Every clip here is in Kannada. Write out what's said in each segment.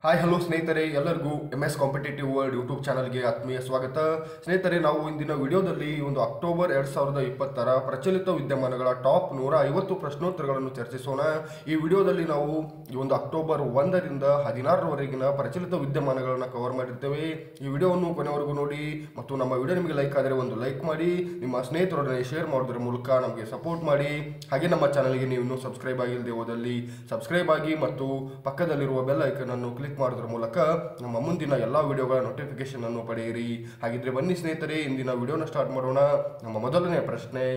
ಹಾಯ್ ಹಲೋ ಸ್ನೇಹಿತರೆ ಎಲ್ಲರಿಗೂ M S competitive world YouTube ಚಾನಲ್ಗೆ ಆತ್ಮೀಯ ಸ್ವಾಗತ ಸ್ನೇಹಿತರೆ ನಾವು ಇಂದಿನ ವಿಡಿಯೋದಲ್ಲಿ ಒಂದು ಅಕ್ಟೋಬರ್ ಎರಡು ಸಾವಿರದ ಇಪ್ಪತ್ತರ ಪ್ರಚಲಿತ ವಿದ್ಯಮಾನಗಳ ಟಾಪ್ ನೂರ ಐವತ್ತು ಪ್ರಶ್ನೋತ್ತರಗಳನ್ನು ಚರ್ಚಿಸೋಣ ಈ ವಿಡಿಯೋದಲ್ಲಿ ನಾವು ಈ ಒಂದು ಅಕ್ಟೋಬರ್ ಒಂದರಿಂದ ಹದಿನಾರರವರೆಗಿನ ಪ್ರಚಲಿತ ವಿದ್ಯಮಾನಗಳನ್ನು ಕವರ್ ಮಾಡಿರ್ತೇವೆ ಈ ವಿಡಿಯೋವನ್ನು ಕೊನೆವರೆಗೂ ನೋಡಿ ಮತ್ತು ನಮ್ಮ ವಿಡಿಯೋ ನಿಮಗೆ ಲೈಕ್ ಆದರೆ ಒಂದು ಲೈಕ್ ಮಾಡಿ ನಿಮ್ಮ ಸ್ನೇಹಿತರೊಡನೆ ಶೇರ್ ಮಾಡೋದ್ರ ಮೂಲಕ ನಮಗೆ ಸಪೋರ್ಟ್ ಮಾಡಿ ಹಾಗೆ ನಮ್ಮ ಚಾನಲ್ಗೆ ನೀವು ಇನ್ನೂ ಸಬ್ಸ್ಕ್ರೈಬ್ ಆಗಿಲ್ಲದೆ ಹೋದಲ್ಲಿ ಸಬ್ಸ್ಕ್ರೈಬ್ ಆಗಿ ಮತ್ತು ಪಕ್ಕದಲ್ಲಿರುವ ಬೆಲ್ ಐಕನ್ ಅನ್ನು ಕ್ಲಿಕ್ ಮಾಡೋದ್ರ ಮೂಲಕ ನಮ್ಮ ಮುಂದಿನ ಎಲ್ಲ ವಿಡಿಯೋಗಳ ನೋಟಿಫಿಕೇಶನ್ ಅನ್ನು ಪಡೆಯಿರಿ ಹಾಗಿದ್ರೆ ಬನ್ನಿ ಸ್ನೇಹಿತರೆ ಇಂದಿನ ವಿಡಿಯೋನ ಸ್ಟಾರ್ಟ್ ಮಾಡೋಣ ನಮ್ಮ ಮೊದಲನೇ ಪ್ರಶ್ನೆ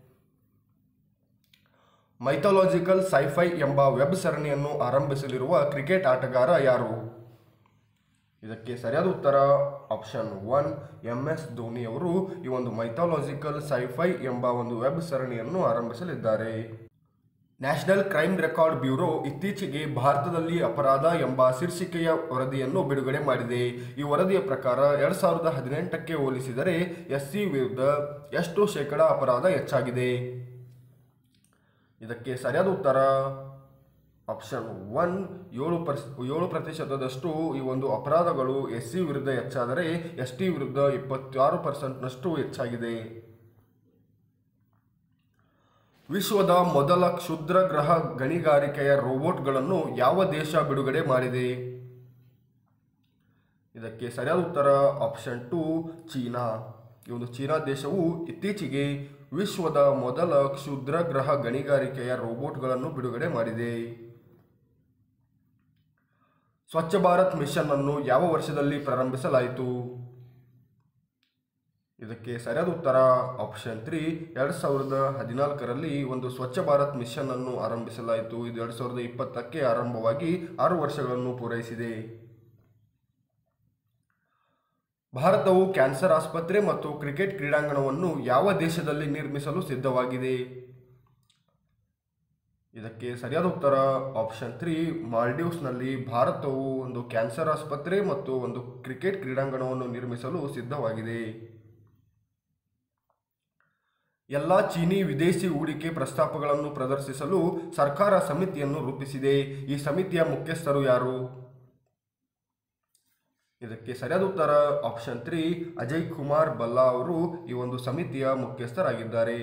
ಮೈಥಾಲಜಿಕಲ್ ಸೈಫೈ ಎಂಬ ವೆಬ್ ಸರಣಿಯನ್ನು ಆರಂಭಿಸಲಿರುವ ಕ್ರಿಕೆಟ್ ಆಟಗಾರ ಯಾರು ಇದಕ್ಕೆ ಸರಿಯಾದ ಉತ್ತರ option one M S Dhoni ಅವರು ಈ ಒಂದು ಮೈಥಾಲಜಿಕಲ್ ಸೈಫೈ ಎಂಬ ಒಂದು ವೆಬ್ ಸರಣಿಯನ್ನು ಆರಂಭಿಸಲಿದ್ದಾರೆ ನ್ಯಾಷನಲ್ ಕ್ರೈಮ್ ರೆಕಾರ್ಡ್ ಬ್ಯೂರೋ ಇತ್ತೀಚೆಗೆ ಭಾರತದಲ್ಲಿ ಅಪರಾಧ ಎಂಬ ಶೀರ್ಷಿಕೆಯ ವರದಿಯನ್ನು ಬಿಡುಗಡೆ ಮಾಡಿದೆ ಈ ವರದಿಯ ಪ್ರಕಾರ ಎರಡ್ ಸಾವಿರದ ಹದಿನೆಂಟಕ್ಕೆ ಹೋಲಿಸಿದರೆ ಎಸ್ಸಿ ವಿರುದ್ಧ ಎಷ್ಟು ಶೇಕಡ ಅಪರಾಧ ಹೆಚ್ಚಾಗಿದೆ ಇದಕ್ಕೆ ಸರಿಯಾದ ಉತ್ತರ ಆಪ್ಷನ್ ಒನ್ ಏಳು ಪರ್ಸ್ ಏಳು ಪ್ರತಿಶತದಷ್ಟು ಈ ಒಂದು ಅಪರಾಧಗಳು ಎಸ್ ಸಿ ವಿರುದ್ಧ ಹೆಚ್ಚಾದರೆ ಎಸ್ ಟಿ ವಿರುದ್ಧ ಇಪ್ಪತ್ತಾರು ಪರ್ಸೆಂಟ್ನಷ್ಟು ಹೆಚ್ಚಾಗಿದೆ ವಿಶ್ವದ ಮೊದಲ ಕ್ಷುದ್ರ ಗ್ರಹ ಗಣಿಗಾರಿಕೆಯ ರೋಬೋಟ್ಗಳನ್ನು ಯಾವ ದೇಶ ಬಿಡುಗಡೆ ಮಾಡಿದೆ ಇದಕ್ಕೆ ಸರಿಯಾದ ಉತ್ತರ ಆಪ್ಷನ್ ಟು ಚೀನಾ ಈ ಒಂದು ಚೀನಾ ದೇಶವು ಇತ್ತೀಚೆಗೆ ವಿಶ್ವದ ಮೊದಲ ಕ್ಷುದ್ರ ಗ್ರಹ ಗಣಿಗಾರಿಕೆಯ ರೋಬೋಟ್ಗಳನ್ನು ಬಿಡುಗಡೆ ಮಾಡಿದೆ ಸ್ವಚ್ಛ ಭಾರತ್ ಮಿಷನ್ ಅನ್ನು ಯಾವ ವರ್ಷದಲ್ಲಿ ಪ್ರಾರಂಭಿಸಲಾಯಿತು ಇದಕ್ಕೆ ಸರಿಯಾದ ಉತ್ತರ ಆಪ್ಷನ್ ತ್ರೀ ಎರಡು ಸಾವಿರದ ಹದಿನಾಲ್ಕರಲ್ಲಿ ಒಂದು ಸ್ವಚ್ಛ ಭಾರತ್ ಮಿಷನ್ ಅನ್ನು ಆರಂಭಿಸಲಾಯಿತು ಇದು ಎರಡು ಸಾವಿರದ ಇಪ್ಪತ್ತಕ್ಕೆ ಆರಂಭವಾಗಿ ಆರು ವರ್ಷಗಳನ್ನು ಪೂರೈಸಿದೆ ಭಾರತವು ಕ್ಯಾನ್ಸರ್ ಆಸ್ಪತ್ರೆ ಮತ್ತು ಕ್ರಿಕೆಟ್ ಕ್ರೀಡಾಂಗಣವನ್ನು ಯಾವ ದೇಶದಲ್ಲಿ ನಿರ್ಮಿಸಲು ಸಿದ್ಧವಾಗಿದೆ ಇದಕ್ಕೆ ಸರಿಯಾದ ಉತ್ತರ ಆಪ್ಷನ್ ತ್ರೀ ಮಾಲ್ಡೀವ್ಸ್ನಲ್ಲಿ ಭಾರತವು ಒಂದು ಕ್ಯಾನ್ಸರ್ ಆಸ್ಪತ್ರೆ ಮತ್ತು ಒಂದು ಕ್ರಿಕೆಟ್ ಕ್ರೀಡಾಂಗಣವನ್ನು ನಿರ್ಮಿಸಲು ಸಿದ್ಧವಾಗಿದೆ ಎಲ್ಲ ಚೀನಿ ವಿದೇಶಿ ಹೂಡಿಕೆ ಪ್ರಸ್ತಾಪಗಳನ್ನು ಪ್ರದರ್ಶಿಸಲು ಸರ್ಕಾರ ಸಮಿತಿಯನ್ನು ರೂಪಿಸಿದೆ ಈ ಸಮಿತಿಯ ಮುಖ್ಯಸ್ಥರು ಯಾರು ಇದಕ್ಕೆ ಸರಿಯಾದ ಉತ್ತರ ಆಪ್ಷನ್ ತ್ರೀ ಅಜಯ್ ಕುಮಾರ್ ಬಲ್ಲಾ ಅವರು ಈ ಒಂದು ಸಮಿತಿಯ ಮುಖ್ಯಸ್ಥರಾಗಿದ್ದಾರೆ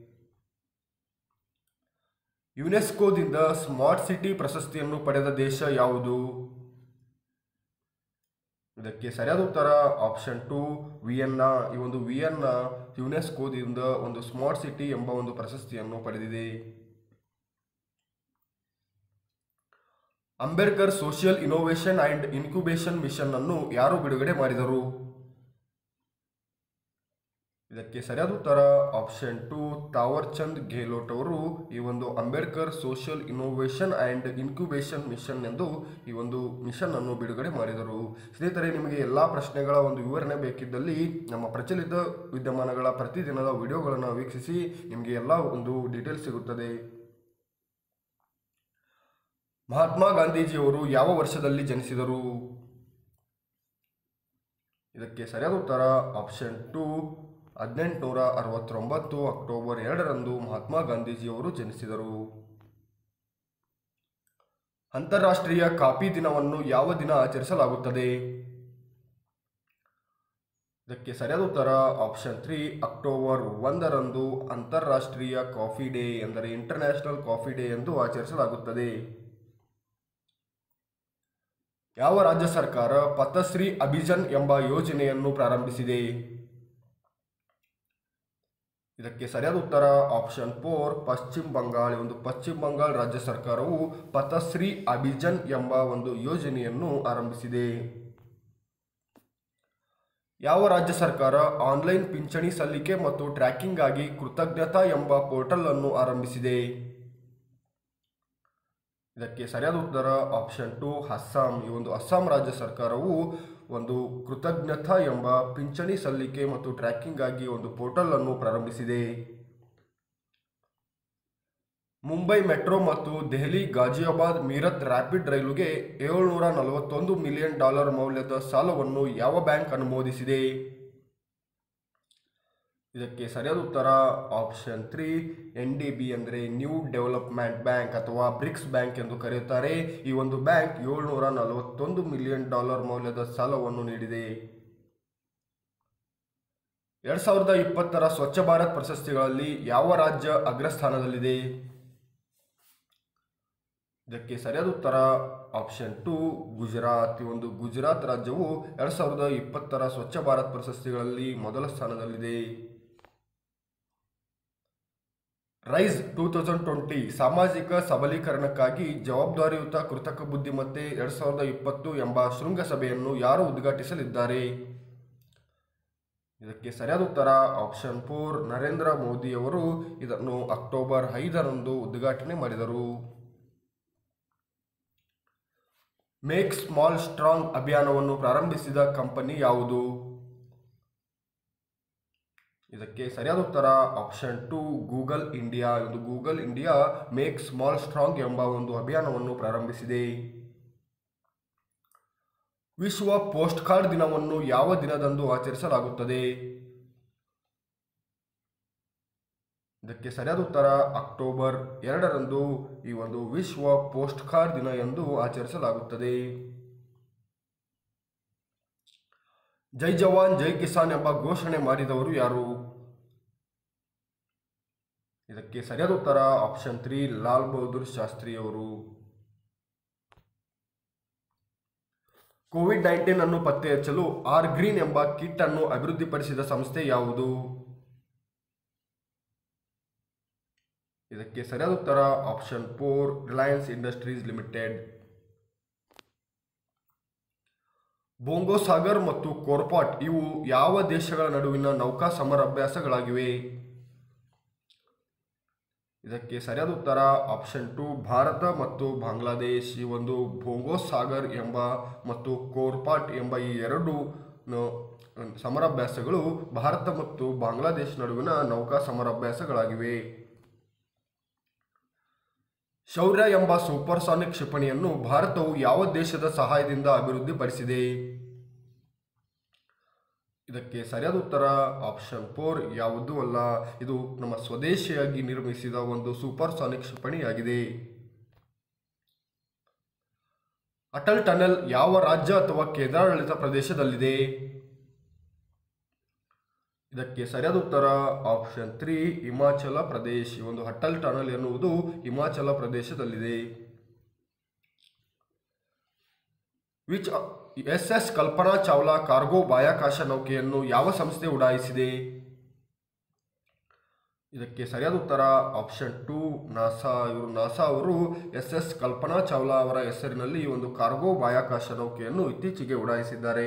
ಯುನೆಸ್ಕೋದಿಂದ ಸ್ಮಾರ್ಟ್ ಸಿಟಿ ಪ್ರಶಸ್ತಿಯನ್ನು ಪಡೆದ ದೇಶ ಯಾವುದು ಇದಕ್ಕೆ ಸರಿಯಾದ ಉತ್ತರ ಆಪ್ಷನ್ ಟು ವಿಯನ್ನ ಈ ಒಂದು ವಿಯನ್ನ ಯುನೆಸ್ಕೋದಿಂದ ಒಂದು ಸ್ಮಾರ್ಟ್ ಸಿಟಿ ಎಂಬ ಒಂದು ಪ್ರಶಸ್ತಿಯನ್ನು ಪಡೆದಿದೆ Ambedkar social innovation and incubation mission ಅನ್ನು ಯಾರು ಬಿಡುಗಡೆ ಮಾಡಿದರು ಇದಕ್ಕೆ ಸರಿಯಾದ ಉತ್ತರ ಆಪ್ಷನ್ ಟು ತಾವರ್ ಚಂದ್ ಗೆಹ್ಲೋಟ್ ಅವರು ಈ ಒಂದು Ambedkar social innovation and incubation mission ಎಂದು ಈ ಒಂದು ಮಿಷನ್ ಅನ್ನು ಬಿಡುಗಡೆ ಮಾಡಿದರು ಸ್ನೇಹಿತರೆ ನಿಮಗೆ ಎಲ್ಲ ಪ್ರಶ್ನೆಗಳ ಒಂದು ವಿವರಣೆ ಬೇಕಿದ್ದಲ್ಲಿ ನಮ್ಮ ಪ್ರಚಲಿತ ವಿದ್ಯಮಾನಗಳ ಪ್ರತಿದಿನದ ವಿಡಿಯೋಗಳನ್ನು ವೀಕ್ಷಿಸಿ ನಿಮಗೆ ಎಲ್ಲ ಒಂದು ಡೀಟೇಲ್ಸ್ ಸಿಗುತ್ತದೆ ಮಹಾತ್ಮ ಗಾಂಧೀಜಿಯವರು ಯಾವ ವರ್ಷದಲ್ಲಿ ಜನಿಸಿದರು ಇದಕ್ಕೆ ಸರಿಯಾದ ಉತ್ತರ ಆಪ್ಷನ್ ಟು ಹದಿನೆಂಟುನೂರ ಅರವತ್ತೊಂಬತ್ತು ಅಕ್ಟೋಬರ್ ಎರಡರಂದು ಮಹಾತ್ಮ ಗಾಂಧೀಜಿಯವರು ಜನಿಸಿದರು ಅಂತಾರಾಷ್ಟ್ರೀಯ ಕಾಫಿ ದಿನವನ್ನು ಯಾವ ದಿನ ಆಚರಿಸಲಾಗುತ್ತದೆ ಇದಕ್ಕೆ ಸರಿಯಾದ ಉತ್ತರ ಆಪ್ಷನ್ ತ್ರೀ ಅಕ್ಟೋಬರ್ ಒಂದರಂದು ಅಂತಾರಾಷ್ಟ್ರೀಯ ಕಾಫಿ ಡೇ ಎಂದರೆ ಇಂಟರ್ನ್ಯಾಷನಲ್ ಕಾಫಿ ಡೇ ಎಂದು ಆಚರಿಸಲಾಗುತ್ತದೆ ಯಾವ ರಾಜ್ಯ ಸರ್ಕಾರ ಪಥಶ್ರೀ ಅಭಿಜನ್ ಎಂಬ ಯೋಜನೆಯನ್ನು ಪ್ರಾರಂಭಿಸಿದೆ ಇದಕ್ಕೆ ಸರಿಯಾದ ಉತ್ತರ ಆಪ್ಷನ್ ಫೋರ್ ಪಶ್ಚಿಮ ಬಂಗಾಳ ಒಂದು ಪಶ್ಚಿಮ ಬಂಗಾಳ ರಾಜ್ಯ ಸರ್ಕಾರವು ಪಥಶ್ರೀ ಅಭಿಜನ್ ಎಂಬ ಒಂದು ಯೋಜನೆಯನ್ನು ಆರಂಭಿಸಿದೆ ಯಾವ ರಾಜ್ಯ ಸರ್ಕಾರ ಆನ್ಲೈನ್ ಪಿಂಚಣಿ ಸಲ್ಲಿಕೆ ಮತ್ತು ಟ್ರ್ಯಾಕಿಂಗ್ ಆಗಿ ಕೃತಜ್ಞತಾ ಎಂಬ ಪೋರ್ಟಲ್ ಅನ್ನು ಆರಂಭಿಸಿದೆ ಇದಕ್ಕೆ ಸರಿಯಾದ ಉತ್ತರ ಆಪ್ಷನ್ ಟು ಅಸ್ಸಾಂ ಈ ಒಂದು ಅಸ್ಸಾಂ ರಾಜ್ಯ ಸರ್ಕಾರವು ಒಂದು ಕೃತಜ್ಞತಾ ಎಂಬ ಪಿಂಚಣಿ ಸಲ್ಲಿಕೆ ಮತ್ತು ಟ್ರ್ಯಾಕಿಂಗ್ ಆಗಿ ಒಂದು ಪೋರ್ಟಲ್ ಅನ್ನು ಪ್ರಾರಂಭಿಸಿದೆ ಮುಂಬೈ ಮೆಟ್ರೋ ಮತ್ತು ದೆಹಲಿ ಗಾಜಿಯಾಬಾದ್ ಮೀರತ್ ರ್ಯಾಪಿಡ್ ರೈಲುಗೆ ಏಳ್ನೂರ ನಲವತ್ತೊಂದು ಮಿಲಿಯನ್ ಡಾಲರ್ ಮೌಲ್ಯದ ಸಾಲವನ್ನು ಯಾವ ಬ್ಯಾಂಕ್ ಅನುಮೋದಿಸಿದೆ ಇದಕ್ಕೆ ಸರಿಯಾದ ಉತ್ತರ option three N D B ಅಂದರೆ ನ್ಯೂ ಡೆವಲಪ್ಮೆಂಟ್ ಬ್ಯಾಂಕ್ ಅಥವಾ ಬ್ರಿಕ್ಸ್ ಬ್ಯಾಂಕ್ ಎಂದು ಕರೆಯುತ್ತಾರೆ ಈ ಒಂದು ಬ್ಯಾಂಕ್ ಏಳ್ನೂರ ನಲವತ್ತೊಂದು ಮಿಲಿಯನ್ ಡಾಲರ್ ಮೌಲ್ಯದ ಸಾಲವನ್ನು ನೀಡಿದೆ ಎರಡ್ ಸಾವಿರದ ಇಪ್ಪತ್ತರ ಸ್ವಚ್ಛ ಭಾರತ್ ಪ್ರಶಸ್ತಿಗಳಲ್ಲಿ ಯಾವ ರಾಜ್ಯ ಅಗ್ರಸ್ಥಾನದಲ್ಲಿದೆ ಇದಕ್ಕೆ ಸರಿಯಾದ ಉತ್ತರ ಆಪ್ಷನ್ ಟು ಗುಜರಾತ್ ಈ ಒಂದು ಗುಜರಾತ್ ರಾಜ್ಯವು ಎರಡ್ ಸಾವಿರದ ಇಪ್ಪತ್ತರ ಸ್ವಚ್ಛ ಭಾರತ್ ಪ್ರಶಸ್ತಿಗಳಲ್ಲಿ ಮೊದಲ ಸ್ಥಾನದಲ್ಲಿದೆ ರೈಸ್ ಟೂ ತೌಸಂಡ್ ಟ್ವೆಂಟಿ ಸಾಮಾಜಿಕ ಸಬಲೀಕರಣಕ್ಕಾಗಿ ಜವಾಬ್ದಾರಿಯುತ ಕೃತಕ ಬುದ್ಧಿಮತ್ತೆ ಎರಡ್ ಸಾವಿರದ ಇಪ್ಪತ್ತು ಎಂಬ ಶೃಂಗಸಭೆಯನ್ನು ಯಾರು ಉದ್ಘಾಟಿಸಲಿದ್ದಾರೆ ಇದಕ್ಕೆ ಸರಿಯಾದ ಉತ್ತರ ಆಪ್ಷನ್ ಫೋರ್ ನರೇಂದ್ರ ಮೋದಿಯವರು ಇದನ್ನು ಅಕ್ಟೋಬರ್ ಐದರಂದು ಉದ್ಘಾಟನೆ ಮಾಡಿದರು ಮೇಕ್ ಸ್ಮಾಲ್ ಸ್ಟ್ರಾಂಗ್ ಅಭಿಯಾನವನ್ನು ಪ್ರಾರಂಭಿಸಿದ ಕಂಪನಿ ಯಾವುದು ಇದಕ್ಕೆ ಸರಿಯಾದ ಉತ್ತರ ಆಪ್ಷನ್ ಟು ಗೂಗಲ್ ಇಂಡಿಯಾ ಇದು Google India make small strong ಎಂಬ ಒಂದು ಅಭಿಯಾನವನ್ನು ಪ್ರಾರಂಭಿಸಿದೆ ವಿಶ್ವ ಪೋಸ್ಟ್ ಕಾರ್ಡ್ ದಿನವನ್ನು ಯಾವ ದಿನದಂದು ಆಚರಿಸಲಾಗುತ್ತದೆ ಇದಕ್ಕೆ ಸರಿಯಾದ ಉತ್ತರ ಅಕ್ಟೋಬರ್ ಎರಡರಂದು ಈ ಒಂದು ವಿಶ್ವ ಪೋಸ್ಟ್ ಕಾರ್ಡ್ ದಿನ ಎಂದು ಆಚರಿಸಲಾಗುತ್ತದೆ ಜೈ ಜವಾನ್ ಜೈ ಕಿಸಾನ್ ಎಂಬ ಘೋಷಣೆ ಮಾಡಿದವರು ಯಾರು ಇದಕ್ಕೆ ಸರಿಯಾದ ಉತ್ತರ ಆಪ್ಷನ್ ತ್ರೀ ಲಾಲ್ ಬಹದ್ದೂರ್ ಶಾಸ್ತ್ರಿ ಅವರು ಕೋವಿಡ್ ನೈನ್ಟೀನ್ ಅನ್ನು ಪತ್ತೆ ಹಚ್ಚಲು ಆರ್ ಗ್ರೀನ್ ಎಂಬ ಕಿಟ್ ಅನ್ನು ಅಭಿವೃದ್ಧಿಪಡಿಸಿದ ಸಂಸ್ಥೆ ಯಾವುದು ಇದಕ್ಕೆ ಸರಿಯಾದ ಉತ್ತರ option four Reliance Industries Limited Bongo Sagar ಮತ್ತು ಕೋರ್ಪಾಟ್ ಇವು ಯಾವ ದೇಶಗಳ ನಡುವಿನ ನೌಕಾ ಸಮರಾಭ್ಯಾಸಗಳಾಗಿವೆ ಇದಕ್ಕೆ ಸರಿಯಾದ ಉತ್ತರ ಆಪ್ಷನ್ ಟು ಭಾರತ ಮತ್ತು ಬಾಂಗ್ಲಾದೇಶ್ ಈ ಒಂದು ಭೋಂಗೋ ಸಾಗರ್ ಎಂಬ ಮತ್ತು ಕೋರ್ಪಾಟ್ ಎಂಬ ಈ ಎರಡು ನ- ಸಮರಾಭ್ಯಾಸಗಳು ಭಾರತ ಮತ್ತು ಬಾಂಗ್ಲಾದೇಶ್ ನಡುವಿನ ನೌಕಾ ಸಮರಾಭ್ಯಾಸಗಳಾಗಿವೆ ಶೌರ್ಯ ಎಂಬ ಸೂಪರ್ಸಾನಿಕ್ ಕ್ಷಿಪಣಿಯನ್ನು ಭಾರತವು ಯಾವ ದೇಶದ ಸಹಾಯದಿಂದ ಅಭಿವೃದ್ಧಿಪಡಿಸಿದೆ ಇದಕ್ಕೆ ಸರಿಯಾದ ಉತ್ತರ ಆಪ್ಷನ್ ಫೋರ್ ಯಾವುದೂ ಅಲ್ಲ ಇದು ನಮ್ಮ ಸ್ವದೇಶಿಯಾಗಿ ನಿರ್ಮಿಸಿದ ಒಂದು ಸೂಪರ್ಸಾನಿಕ್ ಕ್ಷಿಪಣಿಯಾಗಿದೆ ಅಟಲ್ ಟನಲ್ ಯಾವ ರಾಜ್ಯ ಅಥವಾ ಕೇಂದ್ರಾಡಳಿತ ಪ್ರದೇಶದಲ್ಲಿದೆ ಇದಕ್ಕೆ ಸರಿಯಾದ ಉತ್ತರ ಆಪ್ಷನ್ ತ್ರೀ ಹಿಮಾಚಲ ಪ್ರದೇಶ್ ಈ ಒಂದು ಅಟಲ್ ಟನಲ್ ಎನ್ನುವುದು ಹಿಮಾಚಲ ಪ್ರದೇಶದಲ್ಲಿದೆ which S S Kalpana Chawla cargo ಬಾಹ್ಯಾಕಾಶ ನೌಕೆಯನ್ನು ಯಾವ ಸಂಸ್ಥೆ ಉಡಾಯಿಸಿದೆ ಇದಕ್ಕೆ ಸರಿಯಾದ ಉತ್ತರ ಆಪ್ಷನ್ ಟು ನಾಸಾ ಇವರು ನಾಸಾ ಅವರು ಎಸ್ ಎಸ್ ಕಲ್ಪನಾ ಚಾವ್ಲಾ ಅವರ ಹೆಸರಿನಲ್ಲಿ ಈ ಒಂದು ಕಾರ್ಗೋ ಬಾಹ್ಯಾಕಾಶ ನೌಕೆಯನ್ನು ಇತ್ತೀಚೆಗೆ ಉಡಾಯಿಸಿದ್ದಾರೆ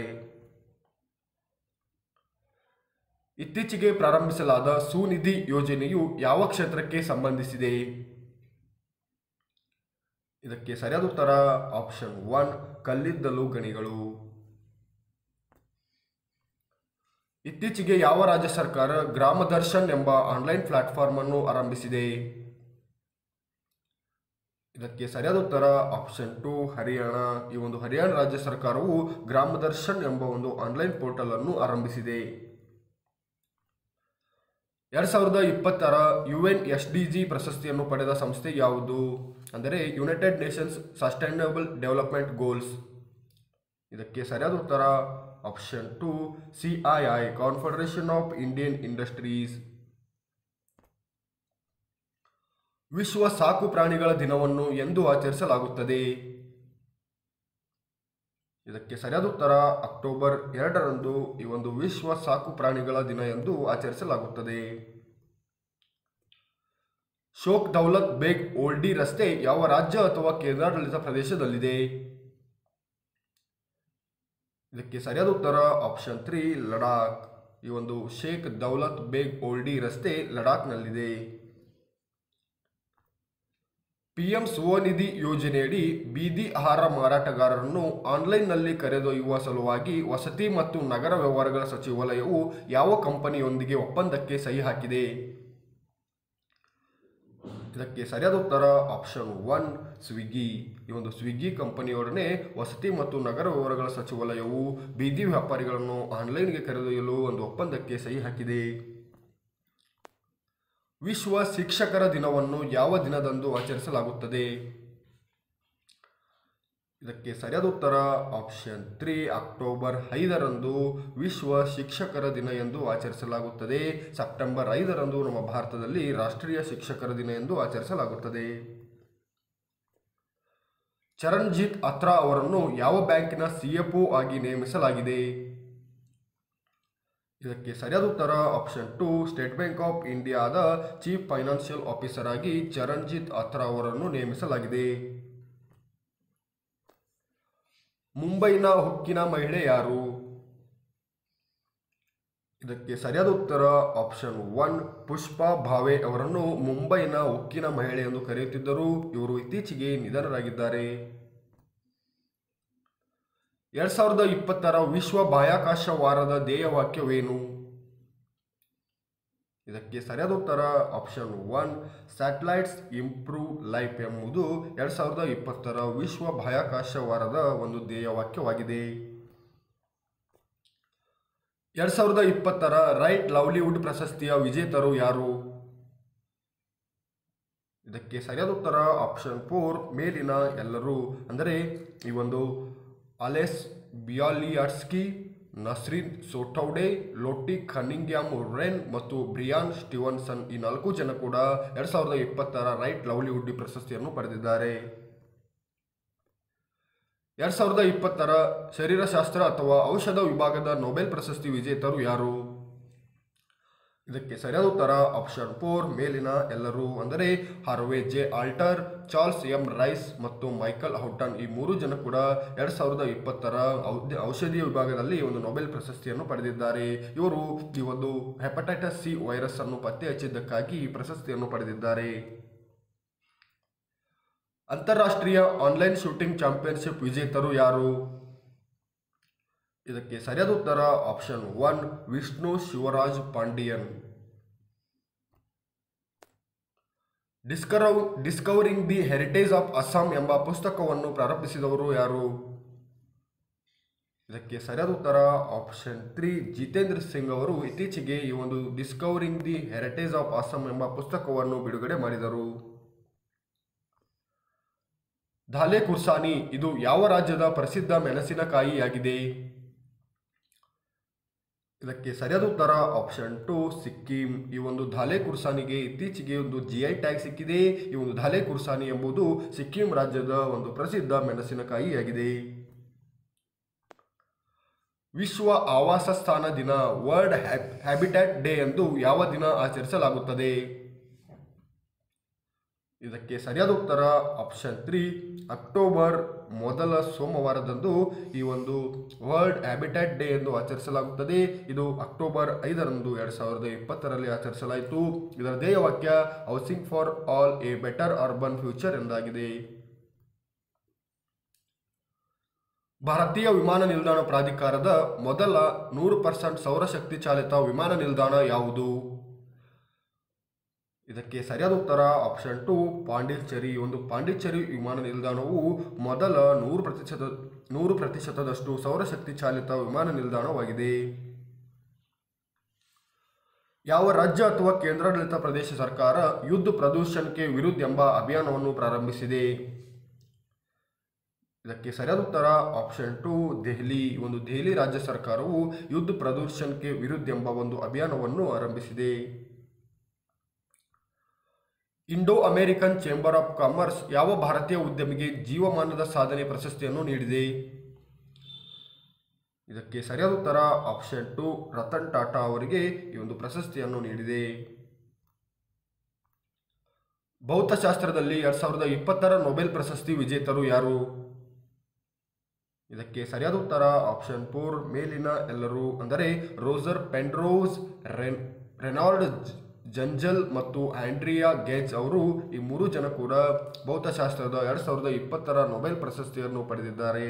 ಇತ್ತೀಚೆಗೆ ಪ್ರಾರಂಭಿಸಲಾದ ಸುನಿಧಿ ಯೋಜನೆಯು ಯಾವ ಕ್ಷೇತ್ರಕ್ಕೆ ಸಂಬಂಧಿಸಿದೆ ಇದಕ್ಕೆ ಸರಿಯಾದ ಉತ್ತರ ಆಪ್ಷನ್ ಒನ್ ಕಲ್ಲಿದ್ದಲು ಗಣಿಗಳು ಇತ್ತೀಚೆಗೆ ಯಾವ ರಾಜ್ಯ ಸರ್ಕಾರ ಗ್ರಾಮ ದರ್ಶನ್ ಎಂಬ ಆನ್ಲೈನ್ ಪ್ಲಾಟ್ಫಾರ್ಮ್ ಅನ್ನು ಆರಂಭಿಸಿದೆ ಇದಕ್ಕೆ ಸರಿಯಾದ ಉತ್ತರ ಆಪ್ಷನ್ ಟು ಹರಿಯಾಣ ಈ ಒಂದು ಹರಿಯಾಣ ರಾಜ್ಯ ಸರ್ಕಾರವು ಗ್ರಾಮ ದರ್ಶನ್ ಎಂಬ ಒಂದು ಆನ್ಲೈನ್ ಪೋರ್ಟಲ್ ಅನ್ನು ಆರಂಭಿಸಿದೆ ಎರಡ್ ಸಾವಿರದ ಇಪ್ಪತ್ತರ U N S D G ಪ್ರಶಸ್ತಿಯನ್ನು ಪಡೆದ ಸಂಸ್ಥೆ ಯಾವುದು ಅಂದರೆ United Nations sustainable development goals ಇದಕ್ಕೆ ಸರಿಯಾದ ಉತ್ತರ option two C I I confederation of Indian industries ವಿಶ್ವ ಸಾಕು ಪ್ರಾಣಿಗಳ ದಿನವನ್ನು ಎಂದು ಆಚರಿಸಲಾಗುತ್ತದೆ ಇದಕ್ಕೆ ಸರಿಯಾದ ಉತ್ತರ ಅಕ್ಟೋಬರ್ ಎರಡರಂದು ಈ ಒಂದು ವಿಶ್ವ ಸಾಕು ಪ್ರಾಣಿಗಳ ದಿನ ಎಂದು ಆಚರಿಸಲಾಗುತ್ತದೆ ಶೋಕ್ ದೌಲತ್ ಬೇಗ್ ಓಲ್ಡಿ ರಸ್ತೆ ಯಾವ ರಾಜ್ಯ ಅಥವಾ ಕೇಂದ್ರಾಡಳಿತ ಪ್ರದೇಶದಲ್ಲಿದೆ ಇದಕ್ಕೆ ಸರಿಯಾದ ಉತ್ತರ ಆಪ್ಷನ್ ತ್ರೀ ಲಡಾಖ್ ಈ ಒಂದು ಶೇಖ್ ದೌಲತ್ ಬೇಗ್ ಓಲ್ಡಿ ರಸ್ತೆ ಲಡಾಖ್ನಲ್ಲಿದೆ ಪಿಎಂ ಸ್ವನಿಧಿ ಯೋಜನೆಯಡಿ ಬೀದಿ ಆಹಾರ ಮಾರಾಟಗಾರರನ್ನು ಆನ್ಲೈನ್ನಲ್ಲಿ ಕರೆದೊಯ್ಯುವ ಸಲುವಾಗಿ ವಸತಿ ಮತ್ತು ನಗರ ವ್ಯವಹಾರಗಳ ಸಚಿವಾಲಯವು ಯಾವ ಕಂಪನಿಯೊಂದಿಗೆ ಒಪ್ಪಂದಕ್ಕೆ ಸಹಿ ಹಾಕಿದೆ ಇದಕ್ಕೆ ಸರಿಯಾದ ಉತ್ತರ ಆಪ್ಷನ್ ಒನ್ ಸ್ವಿಗ್ಗಿ ಈ ಒಂದು ಸ್ವಿಗ್ಗಿ ಕಂಪನಿಯೊಡನೆ ವಸತಿ ಮತ್ತು ನಗರ ವ್ಯವಹಾರಗಳ ಸಚಿವಾಲಯವು ಬೀದಿ ವ್ಯಾಪಾರಿಗಳನ್ನು ಆನ್ಲೈನ್ಗೆ ಕರೆದೊಯ್ಯಲು ಒಂದು ಒಪ್ಪಂದಕ್ಕೆ ಸಹಿ ಹಾಕಿದೆ ವಿಶ್ವ ಶಿಕ್ಷಕರ ದಿನವನ್ನು ಯಾವ ದಿನದಂದು ಆಚರಿಸಲಾಗುತ್ತದೆ ಇದಕ್ಕೆ ಸರಿಯಾದ ಉತ್ತರ ಆಪ್ಷನ್ ತ್ರೀ ಅಕ್ಟೋಬರ್ ಐದರಂದು ವಿಶ್ವ ಶಿಕ್ಷಕರ ದಿನ ಎಂದು ಆಚರಿಸಲಾಗುತ್ತದೆ ಸೆಪ್ಟೆಂಬರ್ ಐದರಂದು ನಮ್ಮ ಭಾರತದಲ್ಲಿ ರಾಷ್ಟ್ರೀಯ ಶಿಕ್ಷಕರ ದಿನ ಎಂದು ಆಚರಿಸಲಾಗುತ್ತದೆ ಚರಣ್ಜಿತ್ ಅತ್ರಾ ಅವರನ್ನು ಯಾವ ಬ್ಯಾಂಕಿನ ಸಿಎಫ್ಒ ಆಗಿ ನೇಮಿಸಲಾಗಿದೆ ಇದಕ್ಕೆ ಸರಿಯಾದ ಉತ್ತರ option two state bank of ಇಂಡಿಯಾದ ಚೀಫ್ ಫೈನಾನ್ಷಿಯಲ್ ಆಫೀಸರ್ ಆಗಿ ಚರಣ್ಜಿತ್ ಅತ್ರಾ ಅವರನ್ನು ನೇಮಿಸಲಾಗಿದೆ ಮುಂಬೈನ ಹುಕ್ಕಿನ ಮಹಿಳೆ ಯಾರು ಇದಕ್ಕೆ ಸರಿಯಾದ ಉತ್ತರ ಆಪ್ಷನ್ ಒನ್ ಪುಷ್ಪಾ ಭಾವೆ ಅವರನ್ನು ಮುಂಬೈನ ಉಕ್ಕಿನ ಮಹಿಳೆ ಎಂದು ಕರೆಯುತ್ತಿದ್ದರು ಇವರು ಇತ್ತೀಚೆಗೆ ನಿಧನರಾಗಿದ್ದಾರೆ ಎರಡ್ ಸಾವಿರದ ಇಪ್ಪತ್ತರ ವಿಶ್ವ ಬಾಹ್ಯಾಕಾಶ ವಾರದ ಧ್ಯೇಯವಾಕ್ಯವೇನು ಇದಕ್ಕೆ ಸರಿಯಾದ ಉತ್ತರ option one satellites improve life ಎಂಬುದು ಎರಡ್ ಸಾವಿರದ ಇಪ್ಪತ್ತರ ವಿಶ್ವ ಬಾಹ್ಯಾಕಾಶ ವಾರದ ಒಂದು ಧ್ಯೇಯವಾಕ್ಯವಾಗಿದೆ ಎರಡ್ ಸಾವಿರದ ಇಪ್ಪತ್ತರ ರೈಟ್ ಲವ್ಲಿವುಡ್ ಪ್ರಶಸ್ತಿಯ ವಿಜೇತರು ಯಾರು ಇದಕ್ಕೆ ಸರಿಯಾದ ಉತ್ತರ ಆಪ್ಷನ್ ಫೋರ್ ಮೇಲಿನ ಎಲ್ಲರೂ ಅಂದರೆ ಈ ಒಂದು ಅಲೆಸ್ ಬಿಯಾಲಿಯಾಟ್ಸ್ಕಿ ನಸ್ರಿನ್ ಸೋಟೌಡೆ ಲೋಟಿ ಖನಿಂಗ್ಯಾಮ್ ರೆನ್ ಮತ್ತು ಬ್ರಿಯಾನ್ ಸ್ಟಿವನ್ಸನ್ ಈ ನಾಲ್ಕು ಜನ ಕೂಡ ಎರಡ್ ಸಾವಿರದ ಇಪ್ಪತ್ತರ ರೈಟ್ ಲವ್ಲಿವುಡ್ ಪ್ರಶಸ್ತಿಯನ್ನು ಪಡೆದಿದ್ದಾರೆ ಎರಡ್ ಸಾವಿರದ ಇಪ್ಪತ್ತರ ಶರೀರಶಾಸ್ತ್ರ ಅಥವಾ ಔಷಧ ವಿಭಾಗದ ನೊಬೆಲ್ ಪ್ರಶಸ್ತಿ ವಿಜೇತರು ಯಾರು ಇದಕ್ಕೆ ಸರಿಯಾದ ಉತ್ತರ ಆಪ್ಷನ್ ಫೋರ್ ಮೇಲಿನ ಎಲ್ಲರೂ ಅಂದರೆ Harvey J Alter Charles M Rice ಮತ್ತು ಮೈಕಲ್ ಹೌಟನ್ ಈ ಮೂರು ಜನ ಕೂಡ ಎರಡ್ ಸಾವಿರದ ಇಪ್ಪತ್ತರ ಔಷ- ಔಷಧೀಯ ವಿಭಾಗದಲ್ಲಿ ಒಂದು ನೊಬೆಲ್ ಪ್ರಶಸ್ತಿಯನ್ನು ಪಡೆದಿದ್ದಾರೆ ಇವರು ಈ ಒಂದು ಹೆಪಟೈಟಿಸ್ ಸಿ ವೈರಸ್ ಅನ್ನು ಪತ್ತೆ ಹಚ್ಚಿದ್ದಕ್ಕಾಗಿ ಈ ಪ್ರಶಸ್ತಿಯನ್ನು ಪಡೆದಿದ್ದಾರೆ ಅಂತಾರಾಷ್ಟ್ರೀಯ ಆನ್ಲೈನ್ ಶೂಟಿಂಗ್ ಚಾಂಪಿಯನ್ಶಿಪ್ ವಿಜೇತರು ಯಾರು ಇದಕ್ಕೆ ಸರಿಯಾದ ಉತ್ತರ option one Vishnu Shivaraj Pandian discover discovering the heritage of Assam ಎಂಬ ಪುಸ್ತಕವನ್ನು ಪ್ರಾರಂಭಿಸಿದವರು ಯಾರು ಇದಕ್ಕೆ ಸರಿಯಾದ ಉತ್ತರ ಆಪ್ಷನ್ ತ್ರೀ ಜಿತೇಂದ್ರ ಸಿಂಗ್ ಅವರು ಇತ್ತೀಚೆಗೆ ಈ ಒಂದು discovering the heritage of Assam ಎಂಬ ಪುಸ್ತಕವನ್ನು ಬಿಡುಗಡೆ ಮಾಡಿದರು ಧಾಲೆ ಕುರ್ಸಾನಿ ಇದು ಯಾವ ರಾಜ್ಯದ ಪ್ರಸಿದ್ಧ ಮೆಣಸಿನಕಾಯಿಯಾಗಿದೆ ಇದಕ್ಕೆ ಸರಿಯಾದ ಉತ್ತರ ಆಪ್ಷನ್ ಟು ಸಿಕ್ಕಿಂ ಈ ಒಂದು ಧಾಲೆ ಕುರ್ಸಾನಿಗೆ ಇತ್ತೀಚೆಗೆ ಒಂದು ಜಿ ಐ ಟ್ಯಾಗ್ ಸಿಕ್ಕಿದೆ ಈ ಒಂದು ಧಾಲೆ ಕುರ್ಸಾನಿ ಎಂಬುದು ಸಿಕ್ಕಿಂ ರಾಜ್ಯದ ಒಂದು ಪ್ರಸಿದ್ಧ ಮೆಣಸಿನಕಾಯಿಯಾಗಿದೆ ವಿಶ್ವ ಆವಾಸ ಸ್ಥಾನ ದಿನ ವರ್ಲ್ಡ್ ಹ್ಯಾಬಿಟ್ಯಾಟ್ ಡೇ ಎಂದು ಯಾವ ದಿನ ಆಚರಿಸಲಾಗುತ್ತದೆ ಇದಕ್ಕೆ ಸರಿಯಾದ ಉತ್ತರ ಆಪ್ಷನ್ ತ್ರೀ ಅಕ್ಟೋಬರ್ ಮೊದಲ ಸೋಮವಾರದಂದು ಈ ಒಂದು ವರ್ಲ್ಡ್ ಹ್ಯಾಬಿಟ್ಯಾಟ್ ಡೇ ಎಂದು ಆಚರಿಸಲಾಗುತ್ತದೆ ಇದು ಅಕ್ಟೋಬರ್ ಐದರಂದು ಎರಡು ಸಾವಿರದ ಇಪ್ಪತ್ತರಲ್ಲಿ ಆಚರಿಸಲಾಯಿತು ಇದರ ಧ್ಯೇಯವಾಕ್ಯ housing for all a better urban future ಎಂದಾಗಿದೆ ಭಾರತೀಯ ವಿಮಾನ ನಿಲ್ದಾಣ ಪ್ರಾಧಿಕಾರದ ಮೊದಲ ನೂರು ಪರ್ಸೆಂಟ್ ಸೌರಶಕ್ತಿ ಚಾಲಿತ ವಿಮಾನ ನಿಲ್ದಾಣ ಯಾವುದು ಇದಕ್ಕೆ ಸರಿಯಾದ ಉತ್ತರ ಆಪ್ಷನ್ ಟು ಪಾಂಡಿಚೇರಿ ಒಂದು ಪಾಂಡಿಚೇರಿ ವಿಮಾನ ನಿಲ್ದಾಣವು ಮೊದಲ ನೂರು ಪ್ರತಿಶತ ನೂರು ಪ್ರತಿಶತದಷ್ಟು ಸೌರಶಕ್ತಿ ಚಾಲಿತ ವಿಮಾನ ನಿಲ್ದಾಣವಾಗಿದೆ ಯಾವ ರಾಜ್ಯ ಅಥವಾ ಕೇಂದ್ರಾಡಳಿತ ಪ್ರದೇಶ ಸರ್ಕಾರ ಯುದ್ಧ ಪ್ರದೂಷಣಕ್ಕೆ ವಿರುದ್ಧ ಎಂಬ ಅಭಿಯಾನವನ್ನು ಪ್ರಾರಂಭಿಸಿದೆ ಇದಕ್ಕೆ ಸರಿಯಾದ ಉತ್ತರ ಆಪ್ಷನ್ ಟು ದೆಹಲಿ ಒಂದು ದೆಹಲಿ ರಾಜ್ಯ ಸರ್ಕಾರವು ಯುದ್ಧ ಪ್ರದೂಷಣಕ್ಕೆ ವಿರುದ್ಧ ಎಂಬ ಒಂದು ಅಭಿಯಾನವನ್ನು ಆರಂಭಿಸಿದೆ Indo American chamber of commerce ಯಾವ ಭಾರತೀಯ ಉದ್ಯಮಿಗೆ ಜೀವಮಾನದ ಸಾಧನೆ ಪ್ರಶಸ್ತಿಯನ್ನು ನೀಡಿದೆ ಇದಕ್ಕೆ ಸರಿಯಾದ ಉತ್ತರ ಆಪ್ಷನ್ ಟು ರತನ್ ಟಾಟಾ ಅವರಿಗೆ ಈ ಒಂದು ಪ್ರಶಸ್ತಿಯನ್ನು ನೀಡಿದೆ ಭೌತಶಾಸ್ತ್ರದಲ್ಲಿ ಎರಡ್ ಸಾವಿರದ ಇಪ್ಪತ್ತರ ನೊಬೆಲ್ ಪ್ರಶಸ್ತಿ ವಿಜೇತರು ಯಾರು ಇದಕ್ಕೆ ಸರಿಯಾದ ಉತ್ತರ ಆಪ್ಷನ್ ಫೋರ್ ಮೇಲಿನ ಎಲ್ಲರೂ ಅಂದರೆ ರೋಸರ್ ಪೆಂಡ್ರೋಸ್ ರೆನ್ ರೆನಾಲ್ಡ್ ಜ- ಜಂಜಲ್ ಮತ್ತು ಆಂಡ್ರಿಯಾ ಗೇಜ್ ಅವರು ಈ ಮೂರು ಜನ ಕೂಡ ಭೌತಶಾಸ್ತ್ರದ ಎರಡ್ ಸಾವಿರದ ಇಪ್ಪತ್ತರ ನೊಬೆಲ್ ಪ್ರಶಸ್ತಿಯನ್ನು ಪಡೆದಿದ್ದಾರೆ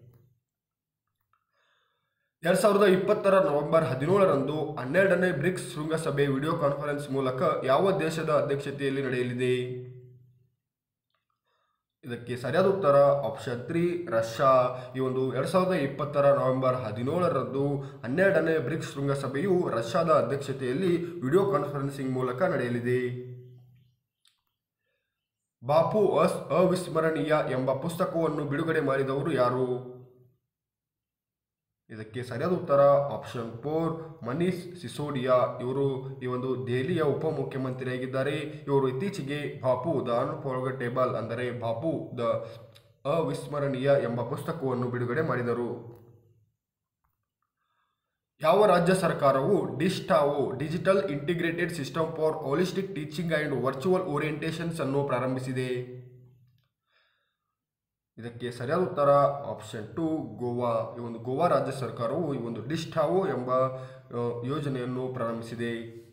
ಎರಡ್ ಸಾವಿರದ ಇಪ್ಪತ್ತರ ನವೆಂಬರ್ ಹದಿನೇಳರಂದು ಹನ್ನೆರಡನೇ ಬ್ರಿಕ್ಸ್ ಶೃಂಗಸಭೆ ವಿಡಿಯೋ ಕಾನ್ಫರೆನ್ಸ್ ಮೂಲಕ ಯಾವ ದೇಶದ ಅಧ್ಯಕ್ಷತೆಯಲ್ಲಿ ನಡೆಯಲಿದೆ ಇದಕ್ಕೆ ಸರಿಯಾದ ಉತ್ತರ ಆಪ್ಷನ್ ತ್ರೀ ರಷ್ಯಾ ಈ ಒಂದು ಎರಡ್ ಸಾವಿರದ ಇಪ್ಪತ್ತರ ನವೆಂಬರ್ ಹದಿನೇಳರಂದು ಹನ್ನೆರಡನೇ ಬ್ರಿಕ್ಸ್ ಶೃಂಗಸಭೆಯು ರಷ್ಯಾದ ಅಧ್ಯಕ್ಷತೆಯಲ್ಲಿ ವಿಡಿಯೋ ಕಾನ್ಫರೆನ್ಸಿಂಗ್ ಮೂಲಕ ನಡೆಯಲಿದೆ ಬಾಪು ಅಸ್ ಅವಿಸ್ಮರಣೀಯ ಎಂಬ ಪುಸ್ತಕವನ್ನು ಬಿಡುಗಡೆ ಮಾಡಿದವರು ಯಾರು ಇದಕ್ಕೆ ಸರಿಯಾದ ಉತ್ತರ ಆಪ್ಷನ್ ಫೋರ್ ಮನೀಶ್ ಸಿಸೋಡಿಯಾ ಇವರು ಈ ಒಂದು ದೆಹಲಿಯ ಉಪಮುಖ್ಯಮಂತ್ರಿಯಾಗಿದ್ದಾರೆ ಇವರು ಇತ್ತೀಚೆಗೆ ಬಾಪು ದ ಅನ್ಫಾರ್ಗೆಟೇಬಲ್ ಅಂದರೆ ಬಾಪು ದ ಅವಿಸ್ಮರಣೀಯ ಎಂಬ ಪುಸ್ತಕವನ್ನು ಬಿಡುಗಡೆ ಮಾಡಿದರು ಯಾವ ರಾಜ್ಯ ಸರ್ಕಾರವು ಡಿಸ್ಟಾವೋ digital integrated system for holistic teaching and virtual orientations ಅನ್ನು ಪ್ರಾರಂಭಿಸಿದೆ ಇದಕ್ಕೆ ಸರಿಯಾದ ಉತ್ತರ ಆಪ್ಷನ್ ಟು ಗೋವಾ ಈ ಒಂದು ಗೋವಾ ರಾಜ್ಯ ಸರ್ಕಾರವು ಈ ಒಂದು ಡಿಸ್ಟಾವೋ ಎಂಬ ಆ, ಯೋಜನೆಯನ್ನು ಪ್ರಾರಂಭಿಸಿದೆ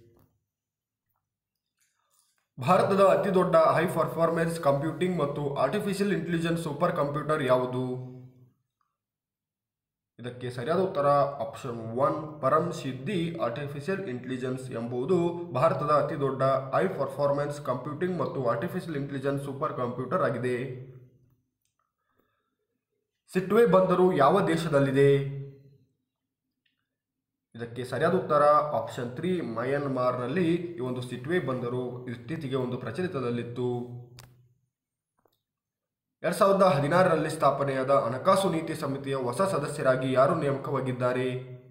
ಭಾರತದ ಅತಿದೊಡ್ಡ ಹೈ ಪರ್ಫಾರ್ಮೆನ್ಸ್ ಕಂಪ್ಯೂಟಿಂಗ್ ಮತ್ತು ಆರ್ಟಿಫಿಷಿಯಲ್ ಇಂಟೆಲಿಜೆನ್ಸ್ ಸೂಪರ್ ಕಂಪ್ಯೂಟರ್ ಯಾವುದು ಇದಕ್ಕೆ ಸರಿಯಾದ ಉತ್ತರ ಆಪ್ಷನ್ ಒನ್ ಪರಂ ಸಿದ್ಧಿ ಆರ್ಟಿಫಿಷಿಯಲ್ ಇಂಟೆಲಿಜೆನ್ಸ್ ಎಂಬುದು ಭಾರತದ ಅತಿದೊಡ್ಡ ಹೈ ಪರ್ಫಾರ್ಮೆನ್ಸ್ ಕಂಪ್ಯೂಟಿಂಗ್ ಮತ್ತು ಆರ್ಟಿಫಿಷಿಯಲ್ ಇಂಟೆಲಿಜೆನ್ಸ್ ಸೂಪರ್ ಕಂಪ್ಯೂಟರ್ ಆಗಿದೆ ಸಿಟ್ವೆ ಬಂದರು ಯಾವ ದೇಶದಲ್ಲಿದೆ ಇದಕ್ಕೆ ಸರಿಯಾದ ಉತ್ತರ ಆಪ್ಷನ್ ತ್ರೀ ಮಯನ್ಮಾರ್ನಲ್ಲಿ ಈ ಒಂದು ಸಿಟ್ವೆ ಬಂದರು ಇತ್ತೀಚೆಗೆ ಒಂದು ಪ್ರಚಲಿತದಲ್ಲಿತ್ತು ಎರಡ್ ಸಾವಿರದ ಹದಿನಾರರಲ್ಲಿ ಸ್ಥಾಪನೆಯಾದ ಹಣಕಾಸು ನೀತಿ ಸಮಿತಿಯ ಹೊಸ ಸದಸ್ಯರಾಗಿ ಯಾರು ನೇಮಕವಾಗಿದ್ದಾರೆ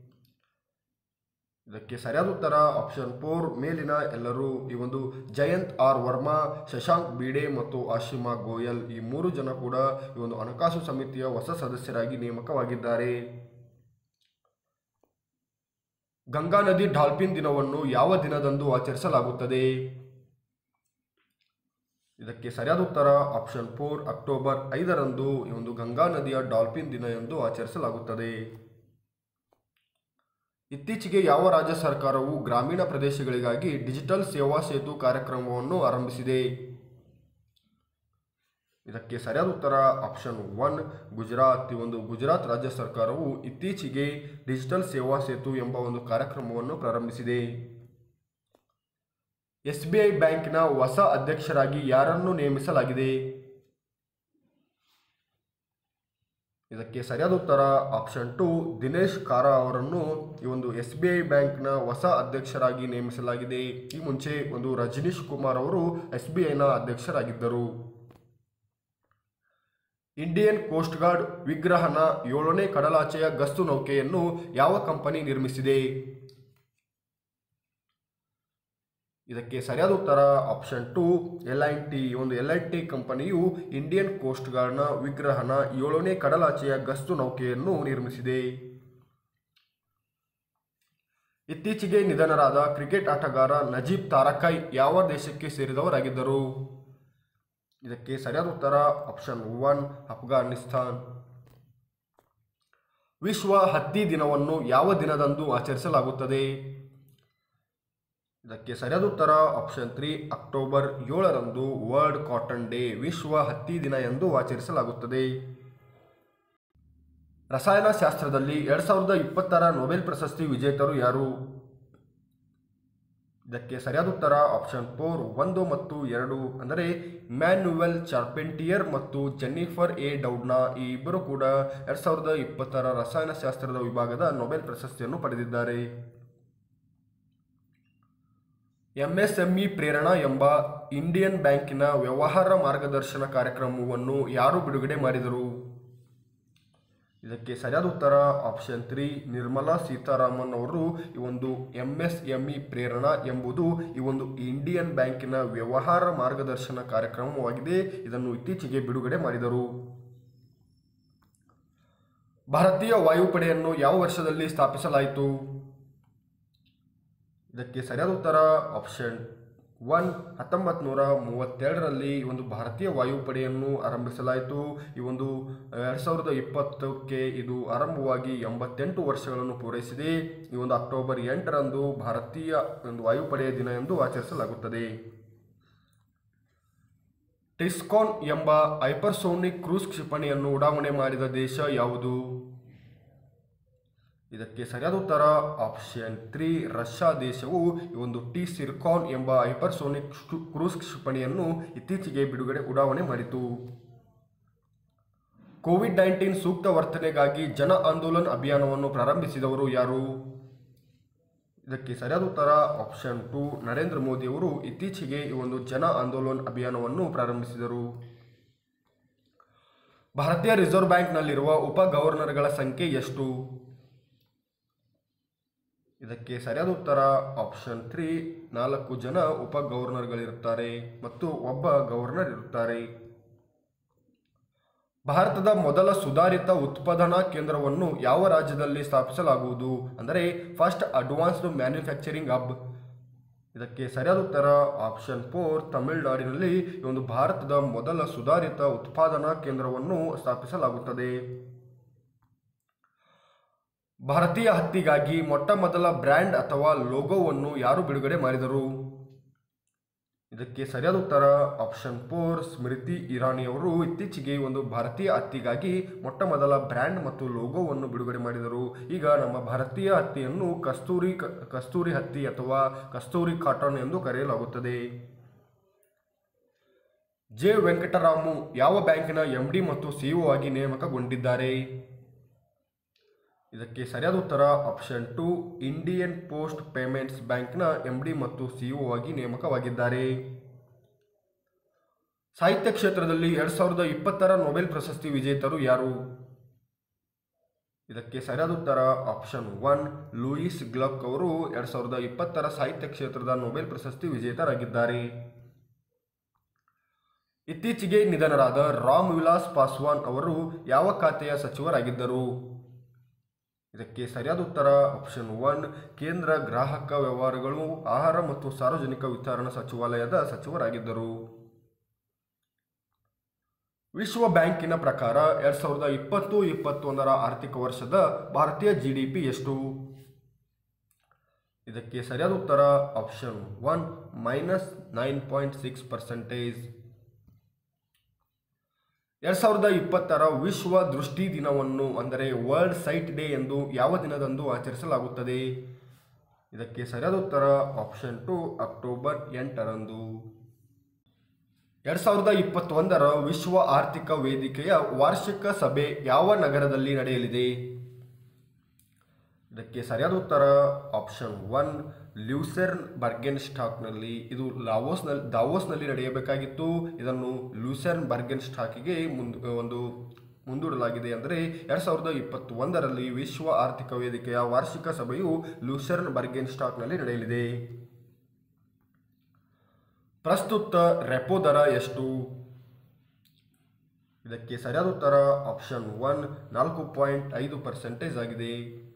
ಇದಕ್ಕೆ ಸರಿಯಾದ ಉತ್ತರ ಆಪ್ಷನ್ ಫೋರ್ ಮೇಲಿನ ಎಲ್ಲರೂ ಈ ಒಂದು ಜಯಂತ್ ಆರ್ ವರ್ಮಾ ಶಶಾಂಕ್ ಬೀಡೆ ಮತ್ತು ಆಶಿಮಾ ಗೋಯಲ್ ಈ ಮೂರು ಜನ ಕೂಡ ಈ ಒಂದು ಹಣಕಾಸು ಸಮಿತಿಯ ಹೊಸ ಸದಸ್ಯರಾಗಿ ನೇಮಕವಾಗಿದ್ದಾರೆ ಗಂಗಾ ನದಿ ಡಾಲ್ಫಿನ್ ದಿನವನ್ನು ಯಾವ ದಿನದಂದು ಆಚರಿಸಲಾಗುತ್ತದೆ ಇದಕ್ಕೆ ಸರಿಯಾದ ಉತ್ತರ ಆಪ್ಷನ್ ಫೋರ್ ಅಕ್ಟೋಬರ್ ಐದರಂದು ಈ ಒಂದು ಗಂಗಾ ನದಿಯ ಡಾಲ್ಫಿನ್ ದಿನ ಎಂದು ಆಚರಿಸಲಾಗುತ್ತದೆ ಇತ್ತೀಚೆಗೆ ಯಾವ ರಾಜ್ಯ ಸರ್ಕಾರವು ಗ್ರಾಮೀಣ ಪ್ರದೇಶಗಳಿಗಾಗಿ ಡಿಜಿಟಲ್ ಸೇವಾ ಸೇತು ಕಾರ್ಯಕ್ರಮವನ್ನು ಆರಂಭಿಸಿದೆ ಇದಕ್ಕೆ ಸರಿಯಾದ ಉತ್ತರ ಆಪ್ಷನ್ ಒನ್ ಗುಜರಾತ್ ಈ ಒಂದು ಗುಜರಾತ್ ರಾಜ್ಯ ಸರ್ಕಾರವು ಇತ್ತೀಚೆಗೆ ಡಿಜಿಟಲ್ ಸೇವಾ ಸೇತು ಎಂಬ ಒಂದು ಕಾರ್ಯಕ್ರಮವನ್ನು ಪ್ರಾರಂಭಿಸಿದೆ ಎಸ್ ಬಿ ಐ ಬ್ಯಾಂಕ್ನ ಹೊಸ ಅಧ್ಯಕ್ಷರಾಗಿ ಯಾರನ್ನು ನೇಮಿಸಲಾಗಿದೆ ಇದಕ್ಕೆ ಸರಿಯಾದ ಉತ್ತರ ಆಪ್ಷನ್ ಟು ದಿನೇಶ್ ಕಾರ ಅವರನ್ನು ಈ ಒಂದು ಎಸ್ ಬಿ ಐ ಬ್ಯಾಂಕ್ನ ಹೊಸ ಅಧ್ಯಕ್ಷರಾಗಿ ನೇಮಿಸಲಾಗಿದೆ ಈ ಮುಂಚೆ ಒಂದು ರಜನೀಶ್ ಕುಮಾರ್ ಅವರು ಎಸ್ ಬಿ ಐನ ಅಧ್ಯಕ್ಷರಾಗಿದ್ದರು ಇಂಡಿಯನ್ ಕೋಸ್ಟ್ ಗಾರ್ಡ್ ವಿಗ್ರಹನ ಏಳನೇ ಕಡಲಾಚೆಯ ಗಸ್ತು ನೌಕೆಯನ್ನು ಯಾವ ಕಂಪನಿ ನಿರ್ಮಿಸಿದೆ ಇದಕ್ಕೆ ಸರಿಯಾದ ಉತ್ತರ option two L I T ಒಂದು ಎಲ್ ಐ ಟಿ ಕಂಪನಿಯು ಇಂಡಿಯನ್ ಕೋಸ್ಟ್ ಗಾರ್ಡ್ನ ವಿಗ್ರಹನ ಏಳನೇ ಕಡಲಾಚೆಯ ಗಸ್ತು ನೌಕೆಯನ್ನು ನಿರ್ಮಿಸಿದೆ ಇತ್ತೀಚೆಗೆ ನಿಧನರಾದ ಕ್ರಿಕೆಟ್ ಆಟಗಾರ ನಜೀಬ್ ತಾರಕಾಯ್ ಯಾವ ದೇಶಕ್ಕೆ ಸೇರಿದವರಾಗಿದ್ದರು ಇದಕ್ಕೆ ಸರಿಯಾದ ಉತ್ತರ ಆಪ್ಷನ್ ಒನ್ ಅಫ್ಘಾನಿಸ್ತಾನ್ ವಿಶ್ವ ಹತ್ತಿ ದಿನವನ್ನು ಯಾವ ದಿನದಂದು ಆಚರಿಸಲಾಗುತ್ತದೆ ಇದಕ್ಕೆ ಸರಿಯಾದ ಉತ್ತರ ಆಪ್ಷನ್ ತ್ರೀ ಅಕ್ಟೋಬರ್ ಏಳರಂದು ವರ್ಲ್ಡ್ ಕಾಟನ್ ಡೇ ವಿಶ್ವ ಹತ್ತಿ ದಿನ ಎಂದು ಆಚರಿಸಲಾಗುತ್ತದೆ ರಸಾಯನಶಾಸ್ತ್ರದಲ್ಲಿ ಎರಡ್ ಸಾವಿರದ ಇಪ್ಪತ್ತರ ನೊಬೆಲ್ ಪ್ರಶಸ್ತಿ ವಿಜೇತರು ಯಾರು ಇದಕ್ಕೆ ಸರಿಯಾದ ಉತ್ತರ ಆಪ್ಷನ್ ಫೋರ್ ಒಂದು ಮತ್ತು ಎರಡು ಅಂದರೆ ಮ್ಯಾನ್ಯುವೆಲ್ ಚಾರ್ಪೆಂಟಿಯರ್ ಮತ್ತು ಜೆನ್ನಿಫರ್ ಎ ಡೌಡ್ನ ಈ ಇಬ್ಬರು ಕೂಡ ಎರಡ್ ಸಾವಿರದ ಇಪ್ಪತ್ತರ ರಸಾಯನಶಾಸ್ತ್ರದ ವಿಭಾಗದ ನೊಬೆಲ್ ಪ್ರಶಸ್ತಿಯನ್ನು ಪಡೆದಿದ್ದಾರೆ ಎಂಎಸ್ಎಂಇ ಪ್ರೇರಣಾ ಎಂಬ ಇಂಡಿಯನ್ ಬ್ಯಾಂಕಿನ ವ್ಯವಹಾರ ಮಾರ್ಗದರ್ಶನ ಕಾರ್ಯಕ್ರಮವನ್ನು ಯಾರು ಬಿಡುಗಡೆ ಮಾಡಿದರು ಇದಕ್ಕೆ ಸರಿಯಾದ ಉತ್ತರ ಆಪ್ಷನ್ ತ್ರೀ ನಿರ್ಮಲಾ ಸೀತಾರಾಮನ್ ಅವರು ಈ ಒಂದು ಎಂಎಸ್ಎಂಇ ಪ್ರೇರಣಾ ಎಂಬುದು ಈ ಒಂದು ಇಂಡಿಯನ್ ಬ್ಯಾಂಕಿನ ವ್ಯವಹಾರ ಮಾರ್ಗದರ್ಶನ ಕಾರ್ಯಕ್ರಮವಾಗಿದೆ ಇದನ್ನು ಇತ್ತೀಚೆಗೆ ಬಿಡುಗಡೆ ಮಾಡಿದರು ಭಾರತೀಯ ವಾಯುಪಡೆಯನ್ನು ಯಾವ ವರ್ಷದಲ್ಲಿ ಸ್ಥಾಪಿಸಲಾಯಿತು ಇದಕ್ಕೆ ಸರಿಯಾದ ಉತ್ತರ ಆಪ್ಷನ್ ಒನ್ ಹತ್ತೊಂಬತ್ತು ನೂರ ಮೂವತ್ತೆರಡರಲ್ಲಿ ಈ ಒಂದು ಭಾರತೀಯ ವಾಯುಪಡೆಯನ್ನು ಆರಂಭಿಸಲಾಯಿತು ಈ ಒಂದು ಎರಡು ಸಾವಿರದ ಇಪ್ಪತ್ತಕ್ಕೆ ಇದು ಆರಂಭವಾಗಿ ಎಂಬತ್ತೆಂಟು ವರ್ಷಗಳನ್ನು ಪೂರೈಸಿದೆ ಈ ಒಂದು ಅಕ್ಟೋಬರ್ ಎಂಟರಂದು ಭಾರತೀಯ ಒಂದು ವಾಯುಪಡೆಯ ದಿನ ಎಂದು ಆಚರಿಸಲಾಗುತ್ತದೆ ಟಿಸ್ಕಾನ್ ಎಂಬ ಹೈಪರ್ಸೋನಿಕ್ ಕ್ರೂಸ್ ಕ್ಷಿಪಣಿಯನ್ನು ಉಡಾವಣೆ ಮಾಡಿದ ದೇಶ ಯಾವುದು ಇದಕ್ಕೆ ಸರಿಯಾದ ಉತ್ತರ ಆಪ್ಷನ್ ತ್ರೀ ರಷ್ಯಾ ದೇಶವು ಈ ಒಂದು ಟಿ ಸಿರ್ಕಾನ್ ಎಂಬ ಹೈಪರ್ಸೋನಿಕ್ ಕ್ರೂಸ್ ಕ್ಷಿಪಣಿಯನ್ನು ಇತ್ತೀಚೆಗೆ ಬಿಡುಗಡೆ ಉಡಾವಣೆ ಮಾಡಿತು ಕೋವಿಡ್ ನೈನ್ಟೀನ್ ಸೂಕ್ತ ವರ್ತನೆಗಾಗಿ ಜನ ಆಂದೋಲನ್ ಅಭಿಯಾನವನ್ನು ಪ್ರಾರಂಭಿಸಿದವರು ಯಾರು ಇದಕ್ಕೆ ಸರಿಯಾದ ಉತ್ತರ ಆಪ್ಷನ್ ಟು ನರೇಂದ್ರ ಮೋದಿ ಅವರು ಇತ್ತೀಚೆಗೆ ಈ ಒಂದು ಜನ ಆಂದೋಲನ್ ಅಭಿಯಾನವನ್ನು ಪ್ರಾರಂಭಿಸಿದರು ಭಾರತೀಯ ರಿಸರ್ವ್ ಬ್ಯಾಂಕ್ನಲ್ಲಿರುವ ಉಪ ಗವರ್ನರ್ಗಳ ಸಂಖ್ಯೆ ಎಷ್ಟು ಇದಕ್ಕೆ ಸರಿಯಾದ ಉತ್ತರ ಆಪ್ಷನ್ ತ್ರೀ ನಾಲ್ಕು ಜನ ಉಪ ಗವರ್ನರ್ಗಳಿರುತ್ತಾರೆ ಮತ್ತು ಒಬ್ಬ ಗವರ್ನರ್ ಇರುತ್ತಾರೆ ಭಾರತದ ಮೊದಲ ಸುಧಾರಿತ ಉತ್ಪಾದನಾ ಕೇಂದ್ರವನ್ನು ಯಾವ ರಾಜ್ಯದಲ್ಲಿ ಸ್ಥಾಪಿಸಲಾಗುವುದು ಅಂದರೆ ಫಸ್ಟ್ ಅಡ್ವಾನ್ಸ್ಡ್ ಮ್ಯಾನುಫ್ಯಾಕ್ಚರಿಂಗ್ ಹಬ್ ಇದಕ್ಕೆ ಸರಿಯಾದ ಉತ್ತರ ಆಪ್ಷನ್ ಫೋರ್ ತಮಿಳುನಾಡಿನಲ್ಲಿ ಈ ಒಂದು ಭಾರತದ ಮೊದಲ ಸುಧಾರಿತ ಉತ್ಪಾದನಾ ಕೇಂದ್ರವನ್ನು ಸ್ಥಾಪಿಸಲಾಗುತ್ತದೆ ಭಾರತೀಯ ಹತ್ತಿಗಾಗಿ ಮೊಟ್ಟ ಮೊದಲ ಬ್ರ್ಯಾಂಡ್ ಅಥವಾ ಲೋಗೋವನ್ನು ಯಾರು ಬಿಡುಗಡೆ ಮಾಡಿದರು ಇದಕ್ಕೆ ಸರಿಯಾದ ಉತ್ತರ ಆಪ್ಷನ್ ಫೋರ್ ಸ್ಮೃತಿ ಇರಾನಿ ಅವರು ಇತ್ತೀಚೆಗೆ ಒಂದು ಭಾರತೀಯ ಹತ್ತಿಗಾಗಿ ಮೊಟ್ಟ ಮೊದಲ ಬ್ರ್ಯಾಂಡ್ ಮತ್ತು ಲೋಗೋವನ್ನು ಬಿಡುಗಡೆ ಮಾಡಿದರು ಈಗ ನಮ್ಮ ಭಾರತೀಯ ಹತ್ತಿಯನ್ನು ಕಸ್ತೂರಿ ಕ- ಕಸ್ತೂರಿ ಹತ್ತಿ ಅಥವಾ ಕಸ್ತೂರಿ ಕಾಟನ್ ಎಂದು ಕರೆಯಲಾಗುತ್ತದೆ ಜೆ ವೆಂಕಟರಾಮು ಯಾವ ಬ್ಯಾಂಕಿನ ಎಂಡಿ ಮತ್ತು ಸಿಇಒ ಆಗಿ ನೇಮಕಗೊಂಡಿದ್ದಾರೆ ಇದಕ್ಕೆ ಸರಿಯಾದ ಉತ್ತರ option two Indian post payments ಬ್ಯಾಂಕ್ನ ಎಂಡಿ ಮತ್ತು ಸಿಇಒ ಆಗಿ ನೇಮಕವಾಗಿದ್ದಾರೆ ಸಾಹಿತ್ಯ ಕ್ಷೇತ್ರದಲ್ಲಿ ಎರಡ್ ಸಾವಿರದ ಇಪ್ಪತ್ತರ ನೊಬೆಲ್ ಪ್ರಶಸ್ತಿ ವಿಜೇತರು ಯಾರು ಇದಕ್ಕೆ ಸರಿಯಾದ ಉತ್ತರ ಆಪ್ಷನ್ ಒನ್ ಲೂಯಿಸ್ ಗ್ಲಕ್ ಅವರು ಎರಡ್ ಸಾವಿರದ ಇಪ್ಪತ್ತರ ಸಾಹಿತ್ಯ ಕ್ಷೇತ್ರದ ನೊಬೆಲ್ ಪ್ರಶಸ್ತಿ ವಿಜೇತರಾಗಿದ್ದಾರೆ ಇತ್ತೀಚೆಗೆ ನಿಧನರಾದ ರಾಮ್ ವಿಲಾಸ್ ಪಾಸ್ವಾನ್ ಅವರು ಯಾವ ಖಾತೆಯ ಸಚಿವರಾಗಿದ್ದರು ಇದಕ್ಕೆ ಸರಿಯಾದ ಉತ್ತರ ಆಪ್ಷನ್ ಒನ್ ಕೇಂದ್ರ ಗ್ರಾಹಕ ವ್ಯವಹಾರಗಳು ಆಹಾರ ಮತ್ತು ಸಾರ್ವಜನಿಕ ವಿತರಣಾ ಸಚಿವಾಲಯದ ಸಚಿವರಾಗಿದ್ದರು ವಿಶ್ವ ಬ್ಯಾಂಕಿನ ಪ್ರಕಾರ ಎರಡ್ ಸಾವಿರದ ಇಪ್ಪತ್ತು ಇಪ್ಪತ್ತೊಂದರ ಆರ್ಥಿಕ ವರ್ಷದ ಭಾರತೀಯ ಜಿಡಿಪಿ ಎಷ್ಟು ಇದಕ್ಕೆ ಸರಿಯಾದ ಉತ್ತರ option one minus nine point six percentage ಎರಡ್ ಸಾವಿರದ ಇಪ್ಪತ್ತರ ವಿಶ್ವ ದೃಷ್ಟಿ ದಿನವನ್ನು ಅಂದರೆ ವರ್ಲ್ಡ್ ಸೈಟ್ ಡೇ ಎಂದು ಯಾವ ದಿನದಂದು ಆಚರಿಸಲಾಗುತ್ತದೆ ಇದಕ್ಕೆ ಸರಿಯಾದ ಉತ್ತರ ಆಪ್ಷನ್ ಟು ಅಕ್ಟೋಬರ್ ಎಂಟರಂದು ಎರಡ್ ಸಾವಿರದ ಇಪ್ಪತ್ತೊಂದರ ವಿಶ್ವ ಆರ್ಥಿಕ ವೇದಿಕೆಯ ವಾರ್ಷಿಕ ಸಭೆ ಯಾವ ನಗರದಲ್ಲಿ ನಡೆಯಲಿದೆ ಇದಕ್ಕೆ ಸರಿಯಾದ ಉತ್ತರ ಆಪ್ಷನ್ ಒನ್ ಲ್ಯೂಸೆರ್ನ್ ಬರ್ಗೆನ್ ಸ್ಟಾಕ್ನಲ್ಲಿ ಇದು ಲಾವೋಸ್ನಲ್ಲಿ ದಾವೋಸ್ನಲ್ಲಿ ನಡೆಯಬೇಕಾಗಿತ್ತು ಇದನ್ನು ಲ್ಯೂಸೆರ್ನ್ ಬರ್ಗೆನ್ ಸ್ಟಾಕಿಗೆ ಮುಂದ್ ಒಂದು ಮುಂದೂಡಲಾಗಿದೆ ಅಂದರೆ ಎರಡು ಸಾವಿರದ ಇಪ್ಪತ್ತೊಂದರಲ್ಲಿ ವಿಶ್ವ ಆರ್ಥಿಕ ವೇದಿಕೆಯ ವಾರ್ಷಿಕ ಸಭೆಯು ಲ್ಯೂಸೆರ್ನ್ ಬರ್ಗೆನ್ ಸ್ಟಾಕ್ನಲ್ಲಿ ನಡೆಯಲಿದೆ ಪ್ರಸ್ತುತ ರೆಪೋ ದರ ಎಷ್ಟು ಇದಕ್ಕೆ ಸರಿಯಾದ ಉತ್ತರ ಆಪ್ಷನ್ ಒನ್ ನಾಲ್ಕು ಪಾಯಿಂಟ್ ಐದು ಪರ್ಸೆಂಟೇಜ್ ಆಗಿದೆ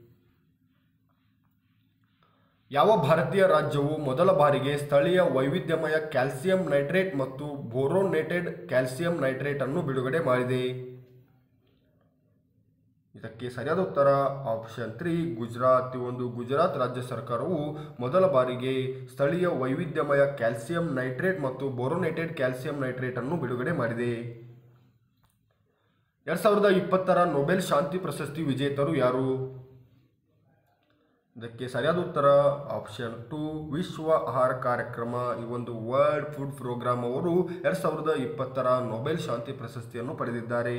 ಯಾವ ಭಾರತೀಯ ರಾಜ್ಯವು ಮೊದಲ ಬಾರಿಗೆ ಸ್ಥಳೀಯ ವೈವಿಧ್ಯಮಯ ಕ್ಯಾಲ್ಸಿಯಂ ನೈಟ್ರೇಟ್ ಮತ್ತು ಬೋರೋನೇಟೆಡ್ ಕ್ಯಾಲ್ಸಿಯಂ ನೈಟ್ರೇಟ್ ಅನ್ನು ಬಿಡುಗಡೆ ಮಾಡಿದೆ ಇದಕ್ಕೆ ಸರಿಯಾದ ಉತ್ತರ ಆಪ್ಷನ್ ತ್ರೀ ಗುಜರಾತ್ ಈ ಒಂದು ಗುಜರಾತ್ ರಾಜ್ಯ ಸರ್ಕಾರವು ಮೊದಲ ಬಾರಿಗೆ ಸ್ಥಳೀಯ ವೈವಿಧ್ಯಮಯ ಕ್ಯಾಲ್ಸಿಯಂ ನೈಟ್ರೇಟ್ ಮತ್ತು ಬೋರೋನೇಟೆಡ್ ಕ್ಯಾಲ್ಸಿಯಂ ನೈಟ್ರೇಟ್ ಅನ್ನು ಬಿಡುಗಡೆ ಮಾಡಿದೆ ಎರಡ್ ಸಾವಿರದ ಇಪ್ಪತ್ತರ ನೊಬೆಲ್ ಶಾಂತಿ ಪ್ರಶಸ್ತಿ ವಿಜೇತರು ಯಾರು ಇದಕ್ಕೆ ಸರಿಯಾದ ಉತ್ತರ ಆಪ್ಷನ್ ಟು ವಿಶ್ವ ಆಹಾರ ಕಾರ್ಯಕ್ರಮ ಈ ಒಂದು ವರ್ಲ್ಡ್ ಫುಡ್ ಪ್ರೋಗ್ರಾಮ್ ಅವರು ಎರಡ್ ಸಾವಿರದ ಇಪ್ಪತ್ತರ ನೊಬೆಲ್ ಶಾಂತಿ ಪ್ರಶಸ್ತಿಯನ್ನು ಪಡೆದಿದ್ದಾರೆ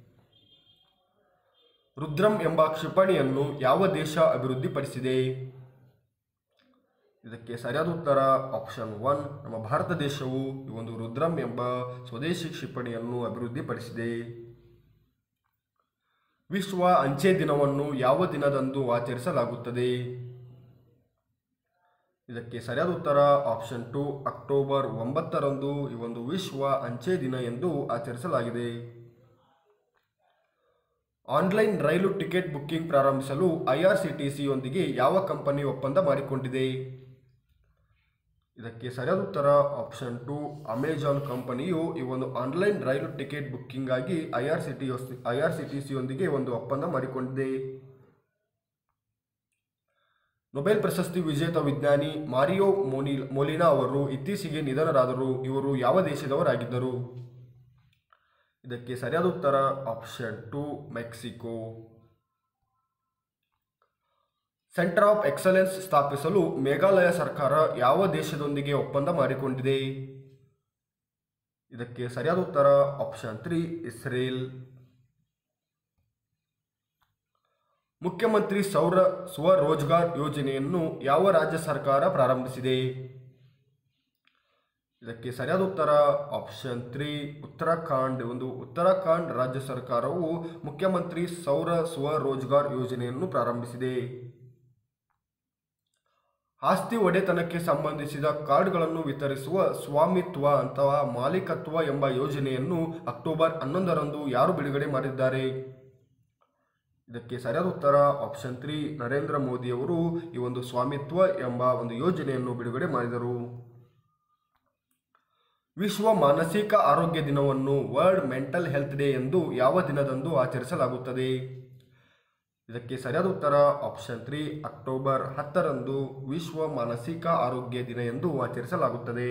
ರುದ್ರಂ ಎಂಬ ಕ್ಷಿಪಣಿಯನ್ನು ಯಾವ ದೇಶ ಅಭಿವೃದ್ಧಿಪಡಿಸಿದೆ ಇದಕ್ಕೆ ಸರಿಯಾದ ಉತ್ತರ ಆಪ್ಷನ್ ಒನ್ ನಮ್ಮ ಭಾರತ ದೇಶವು ಈ ಒಂದು ರುದ್ರಂ ಎಂಬ ಸ್ವದೇಶಿ ಕ್ಷಿಪಣಿಯನ್ನು ಅಭಿವೃದ್ಧಿಪಡಿಸಿದೆ ವಿಶ್ವ ಅಂಚೆ ದಿನವನ್ನು ಯಾವ ದಿನದಂದು ಆಚರಿಸಲಾಗುತ್ತದೆ ಇದಕ್ಕೆ ಸರಿಯಾದ ಉತ್ತರ ಆಪ್ಷನ್ ಟು ಅಕ್ಟೋಬರ್ ಒಂಬತ್ತರಂದು ಈ ಒಂದು ವಿಶ್ವ ಅಂಚೆ ದಿನ ಎಂದು ಆಚರಿಸಲಾಗಿದೆ ಆನ್ಲೈನ್ ರೈಲು ಟಿಕೆಟ್ ಬುಕ್ಕಿಂಗ್ ಪ್ರಾರಂಭಿಸಲು ಐಆರ್ಸಿಟಿಸಿಯೊಂದಿಗೆ ಯಾವ ಕಂಪನಿ ಒಪ್ಪಂದ ಮಾಡಿಕೊಂಡಿದೆ ಇದಕ್ಕೆ ಸರಿಯಾದ ಉತ್ತರ ಆಪ್ಷನ್ ಟು ಅಮೆಜಾನ್ ಕಂಪನಿಯು ಈ ಒಂದು ಆನ್ಲೈನ್ ರೈಲು ಟಿಕೆಟ್ ಬುಕ್ಕಿಂಗ್ ಆಗಿ I R C T I R C T ಸಿಯೊಂದಿಗೆ ಒಂದು ಒಪ್ಪಂದ ಮಾಡಿಕೊಂಡಿದೆ ನೊಬೆಲ್ ಪ್ರಶಸ್ತಿ ವಿಜೇತ ವಿಜ್ಞಾನಿ ಮಾರಿಯೋ ಮೋನಿ ಮೊಲಿನಾ ಅವರು ಇತ್ತೀಚೆಗೆ ನಿಧನರಾದರು ಇವರು ಯಾವ ದೇಶದವರಾಗಿದ್ದರು ಇದಕ್ಕೆ ಸರಿಯಾದ ಉತ್ತರ option two Mexico centre of excellence ಸ್ಥಾಪಿಸಲು ಮೇಘಾಲಯ ಸರ್ಕಾರ ಯಾವ ದೇಶದೊಂದಿಗೆ ಒಪ್ಪಂದ ಮಾಡಿಕೊಂಡಿದೆ ಇದಕ್ಕೆ ಸರಿಯಾದ ಉತ್ತರ ಆಪ್ಷನ್ ತ್ರೀ ಇಸ್ರೇಲ್ ಮುಖ್ಯಮಂತ್ರಿ ಸೌರ ಸ್ವರೋಜ್ಗಾರ್ ಯೋಜನೆಯನ್ನು ಯಾವ ರಾಜ್ಯ ಸರ್ಕಾರ ಪ್ರಾರಂಭಿಸಿದೆ ಇದಕ್ಕೆ ಸರಿಯಾದ ಉತ್ತರ ಆಪ್ಷನ್ ತ್ರೀ ಉತ್ತರಾಖಂಡ್ ಒಂದು ಉತ್ತರಾಖಂಡ್ ರಾಜ್ಯ ಸರ್ಕಾರವು ಮುಖ್ಯಮಂತ್ರಿ ಸೌರ ಸ್ವರೋಜ್ಗಾರ್ ಯೋಜನೆಯನ್ನು ಪ್ರಾರಂಭಿಸಿದೆ ಆಸ್ತಿ ಒಡೆತನಕ್ಕೆ ಸಂಬಂಧಿಸಿದ ಕಾರ್ಡ್ಗಳನ್ನು ವಿತರಿಸುವ ಸ್ವಾಮಿತ್ವ ಅಥವಾ ಮಾಲೀಕತ್ವ ಎಂಬ ಯೋಜನೆಯನ್ನು ಅಕ್ಟೋಬರ್ ಹನ್ನೊಂದರಂದು ಯಾರು ಬಿಡುಗಡೆ ಮಾಡಿದ್ದಾರೆ ಇದಕ್ಕೆ ಸರಿಯಾದ ಉತ್ತರ ಆಪ್ಷನ್ ತ್ರೀ ನರೇಂದ್ರ ಮೋದಿಯವರು ಈ ಒಂದು ಸ್ವಾಮಿತ್ವ ಎಂಬ ಒಂದು ಯೋಜನೆಯನ್ನು ಬಿಡುಗಡೆ ಮಾಡಿದರು ವಿಶ್ವ ಮಾನಸಿಕ ಆರೋಗ್ಯ ದಿನವನ್ನು ವರ್ಲ್ಡ್ ಮೆಂಟಲ್ ಹೆಲ್ತ್ ಡೇ ಎಂದು ಯಾವ ದಿನದಂದು ಆಚರಿಸಲಾಗುತ್ತದೆ ಇದಕ್ಕೆ ಸರಿಯಾದ ಉತ್ತರ ಆಪ್ಷನ್ ತ್ರೀ ಅಕ್ಟೋಬರ್ ಹತ್ತರಂದು ವಿಶ್ವ ಮಾನಸಿಕ ಆರೋಗ್ಯ ದಿನ ಎಂದು ಆಚರಿಸಲಾಗುತ್ತದೆ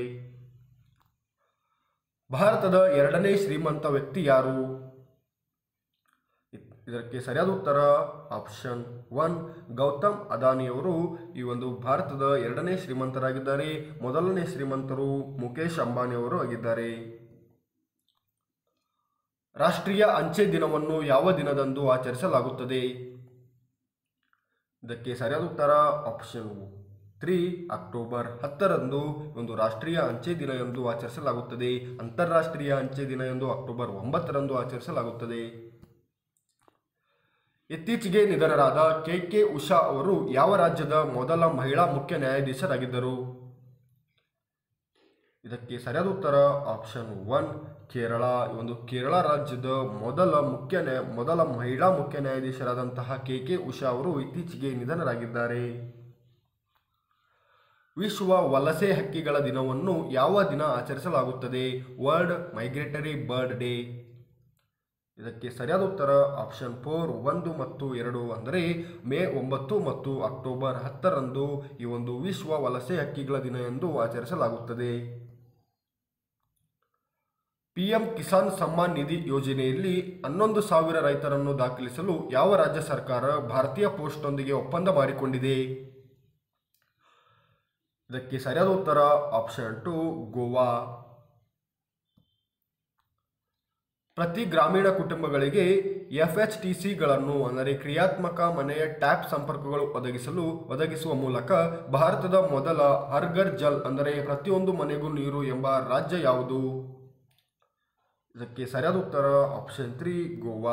ಭಾರತದ ಎರಡನೇ ಶ್ರೀಮಂತ ವ್ಯಕ್ತಿ ಯಾರು ಇದಕ್ಕೆ ಸರಿಯಾದ ಉತ್ತರ ಆಪ್ಷನ್ ಒನ್ ಗೌತಮ್ ಅದಾನಿಯವರು ಈ ಒಂದು ಭಾರತದ ಎರಡನೇ ಶ್ರೀಮಂತರಾಗಿದ್ದಾರೆ ಮೊದಲನೇ ಶ್ರೀಮಂತರು ಮುಖೇಶ್ ಅಂಬಾನಿಯವರು ಆಗಿದ್ದಾರೆ ರಾಷ್ಟ್ರೀಯ ಅಂಚೆ ದಿನವನ್ನು ಯಾವ ದಿನದಂದು ಆಚರಿಸಲಾಗುತ್ತದೆ ಇದಕ್ಕೆ ಸರಿಯಾದ ಉತ್ತರ ಆಪ್ಷನ್ ತ್ರೀ ಅಕ್ಟೋಬರ್ ಹತ್ತರಂದು ಒಂದು ರಾಷ್ಟ್ರೀಯ ಅಂಚೆ ದಿನ ಎಂದು ಆಚರಿಸಲಾಗುತ್ತದೆ ಅಂತಾರಾಷ್ಟ್ರೀಯ ಅಂಚೆ ದಿನ ಎಂದು ಅಕ್ಟೋಬರ್ ಒಂಬತ್ತರಂದು ಆಚರಿಸಲಾಗುತ್ತದೆ ಇತ್ತೀಚೆಗೆ ನಿಧನರಾದ ಕೆ ಕೆ ಉಷಾ ಅವರು ಯಾವ ರಾಜ್ಯದ ಮೊದಲ ಮಹಿಳಾ ಮುಖ್ಯ ನ್ಯಾಯಾಧೀಶರಾಗಿದ್ದರು ಇದಕ್ಕೆ ಸರಿಯಾದ ಉತ್ತರ ಆಪ್ಷನ್ ಒನ್ ಕೇರಳ ಈ ಒಂದು ಕೇರಳ ರಾಜ್ಯದ ಮೊದಲ ಮುಖ್ಯ ನ್ಯಾಯ ಮೊದಲ ಮಹಿಳಾ ಮುಖ್ಯ ನ್ಯಾಯಾಧೀಶರಾದಂತಹ ಕೆ ಕೆ ಉಷಾ ಅವರು ಇತ್ತೀಚೆಗೆ ನಿಧನರಾಗಿದ್ದಾರೆ ವಿಶ್ವ ವಲಸೆ ಹಕ್ಕಿಗಳ ದಿನವನ್ನು ಯಾವ ದಿನ ಆಚರಿಸಲಾಗುತ್ತದೆ ವರ್ಲ್ಡ್ ಮೈಗ್ರೇಟರಿ ಬರ್ಡ್ ಡೇ ಇದಕ್ಕೆ ಸರಿಯಾದ ಉತ್ತರ ಆಪ್ಷನ್ ಫೋರ್ ಒಂದು ಮತ್ತು ಎರಡು ಅಂದರೆ ಮೇ ಒಂಬತ್ತು ಮತ್ತು ಅಕ್ಟೋಬರ್ ಹತ್ತರಂದು ಈ ಒಂದು ವಿಶ್ವ ವಲಸೆ ಹಕ್ಕಿಗಳ ದಿನ ಎಂದು ಆಚರಿಸಲಾಗುತ್ತದೆ ಪಿಎಂ ಕಿಸಾನ್ ಸಮ್ಮಾನ್ ನಿಧಿ ಯೋಜನೆಯಲ್ಲಿ ಹನ್ನೊಂದು ಸಾವಿರ ರೈತರನ್ನು ದಾಖಲಿಸಲು ಯಾವ ರಾಜ್ಯ ಸರ್ಕಾರ ಭಾರತೀಯ ಪೋಸ್ಟ್ನೊಂದಿಗೆ ಒಪ್ಪಂದ ಮಾಡಿಕೊಂಡಿದೆ ಇದಕ್ಕೆ ಸರಿಯಾದ ಉತ್ತರ ಆಪ್ಷನ್ ಟು ಗೋವಾ ಪ್ರತಿ ಗ್ರಾಮೀಣ ಕುಟುಂಬಗಳಿಗೆ ಎಫ್ ಎಚ್ ಟಿ ಸಿಗಳನ್ನು ಅಂದರೆ ಕ್ರಿಯಾತ್ಮಕ ಮನೆಯ ಟ್ಯಾಪ್ ಸಂಪರ್ಕಗಳು ಒದಗಿಸಲು ಒದಗಿಸುವ ಮೂಲಕ ಭಾರತದ ಮೊದಲ ಹರ್ಗರ್ ಜಲ್ ಅಂದರೆ ಪ್ರತಿಯೊಂದು ಮನೆಗೂ ನೀರು ಎಂಬ ರಾಜ್ಯ ಯಾವುದು ಇದಕ್ಕೆ ಸರಿಯಾದ ಉತ್ತರ ಆಪ್ಷನ್ ತ್ರೀ ಗೋವಾ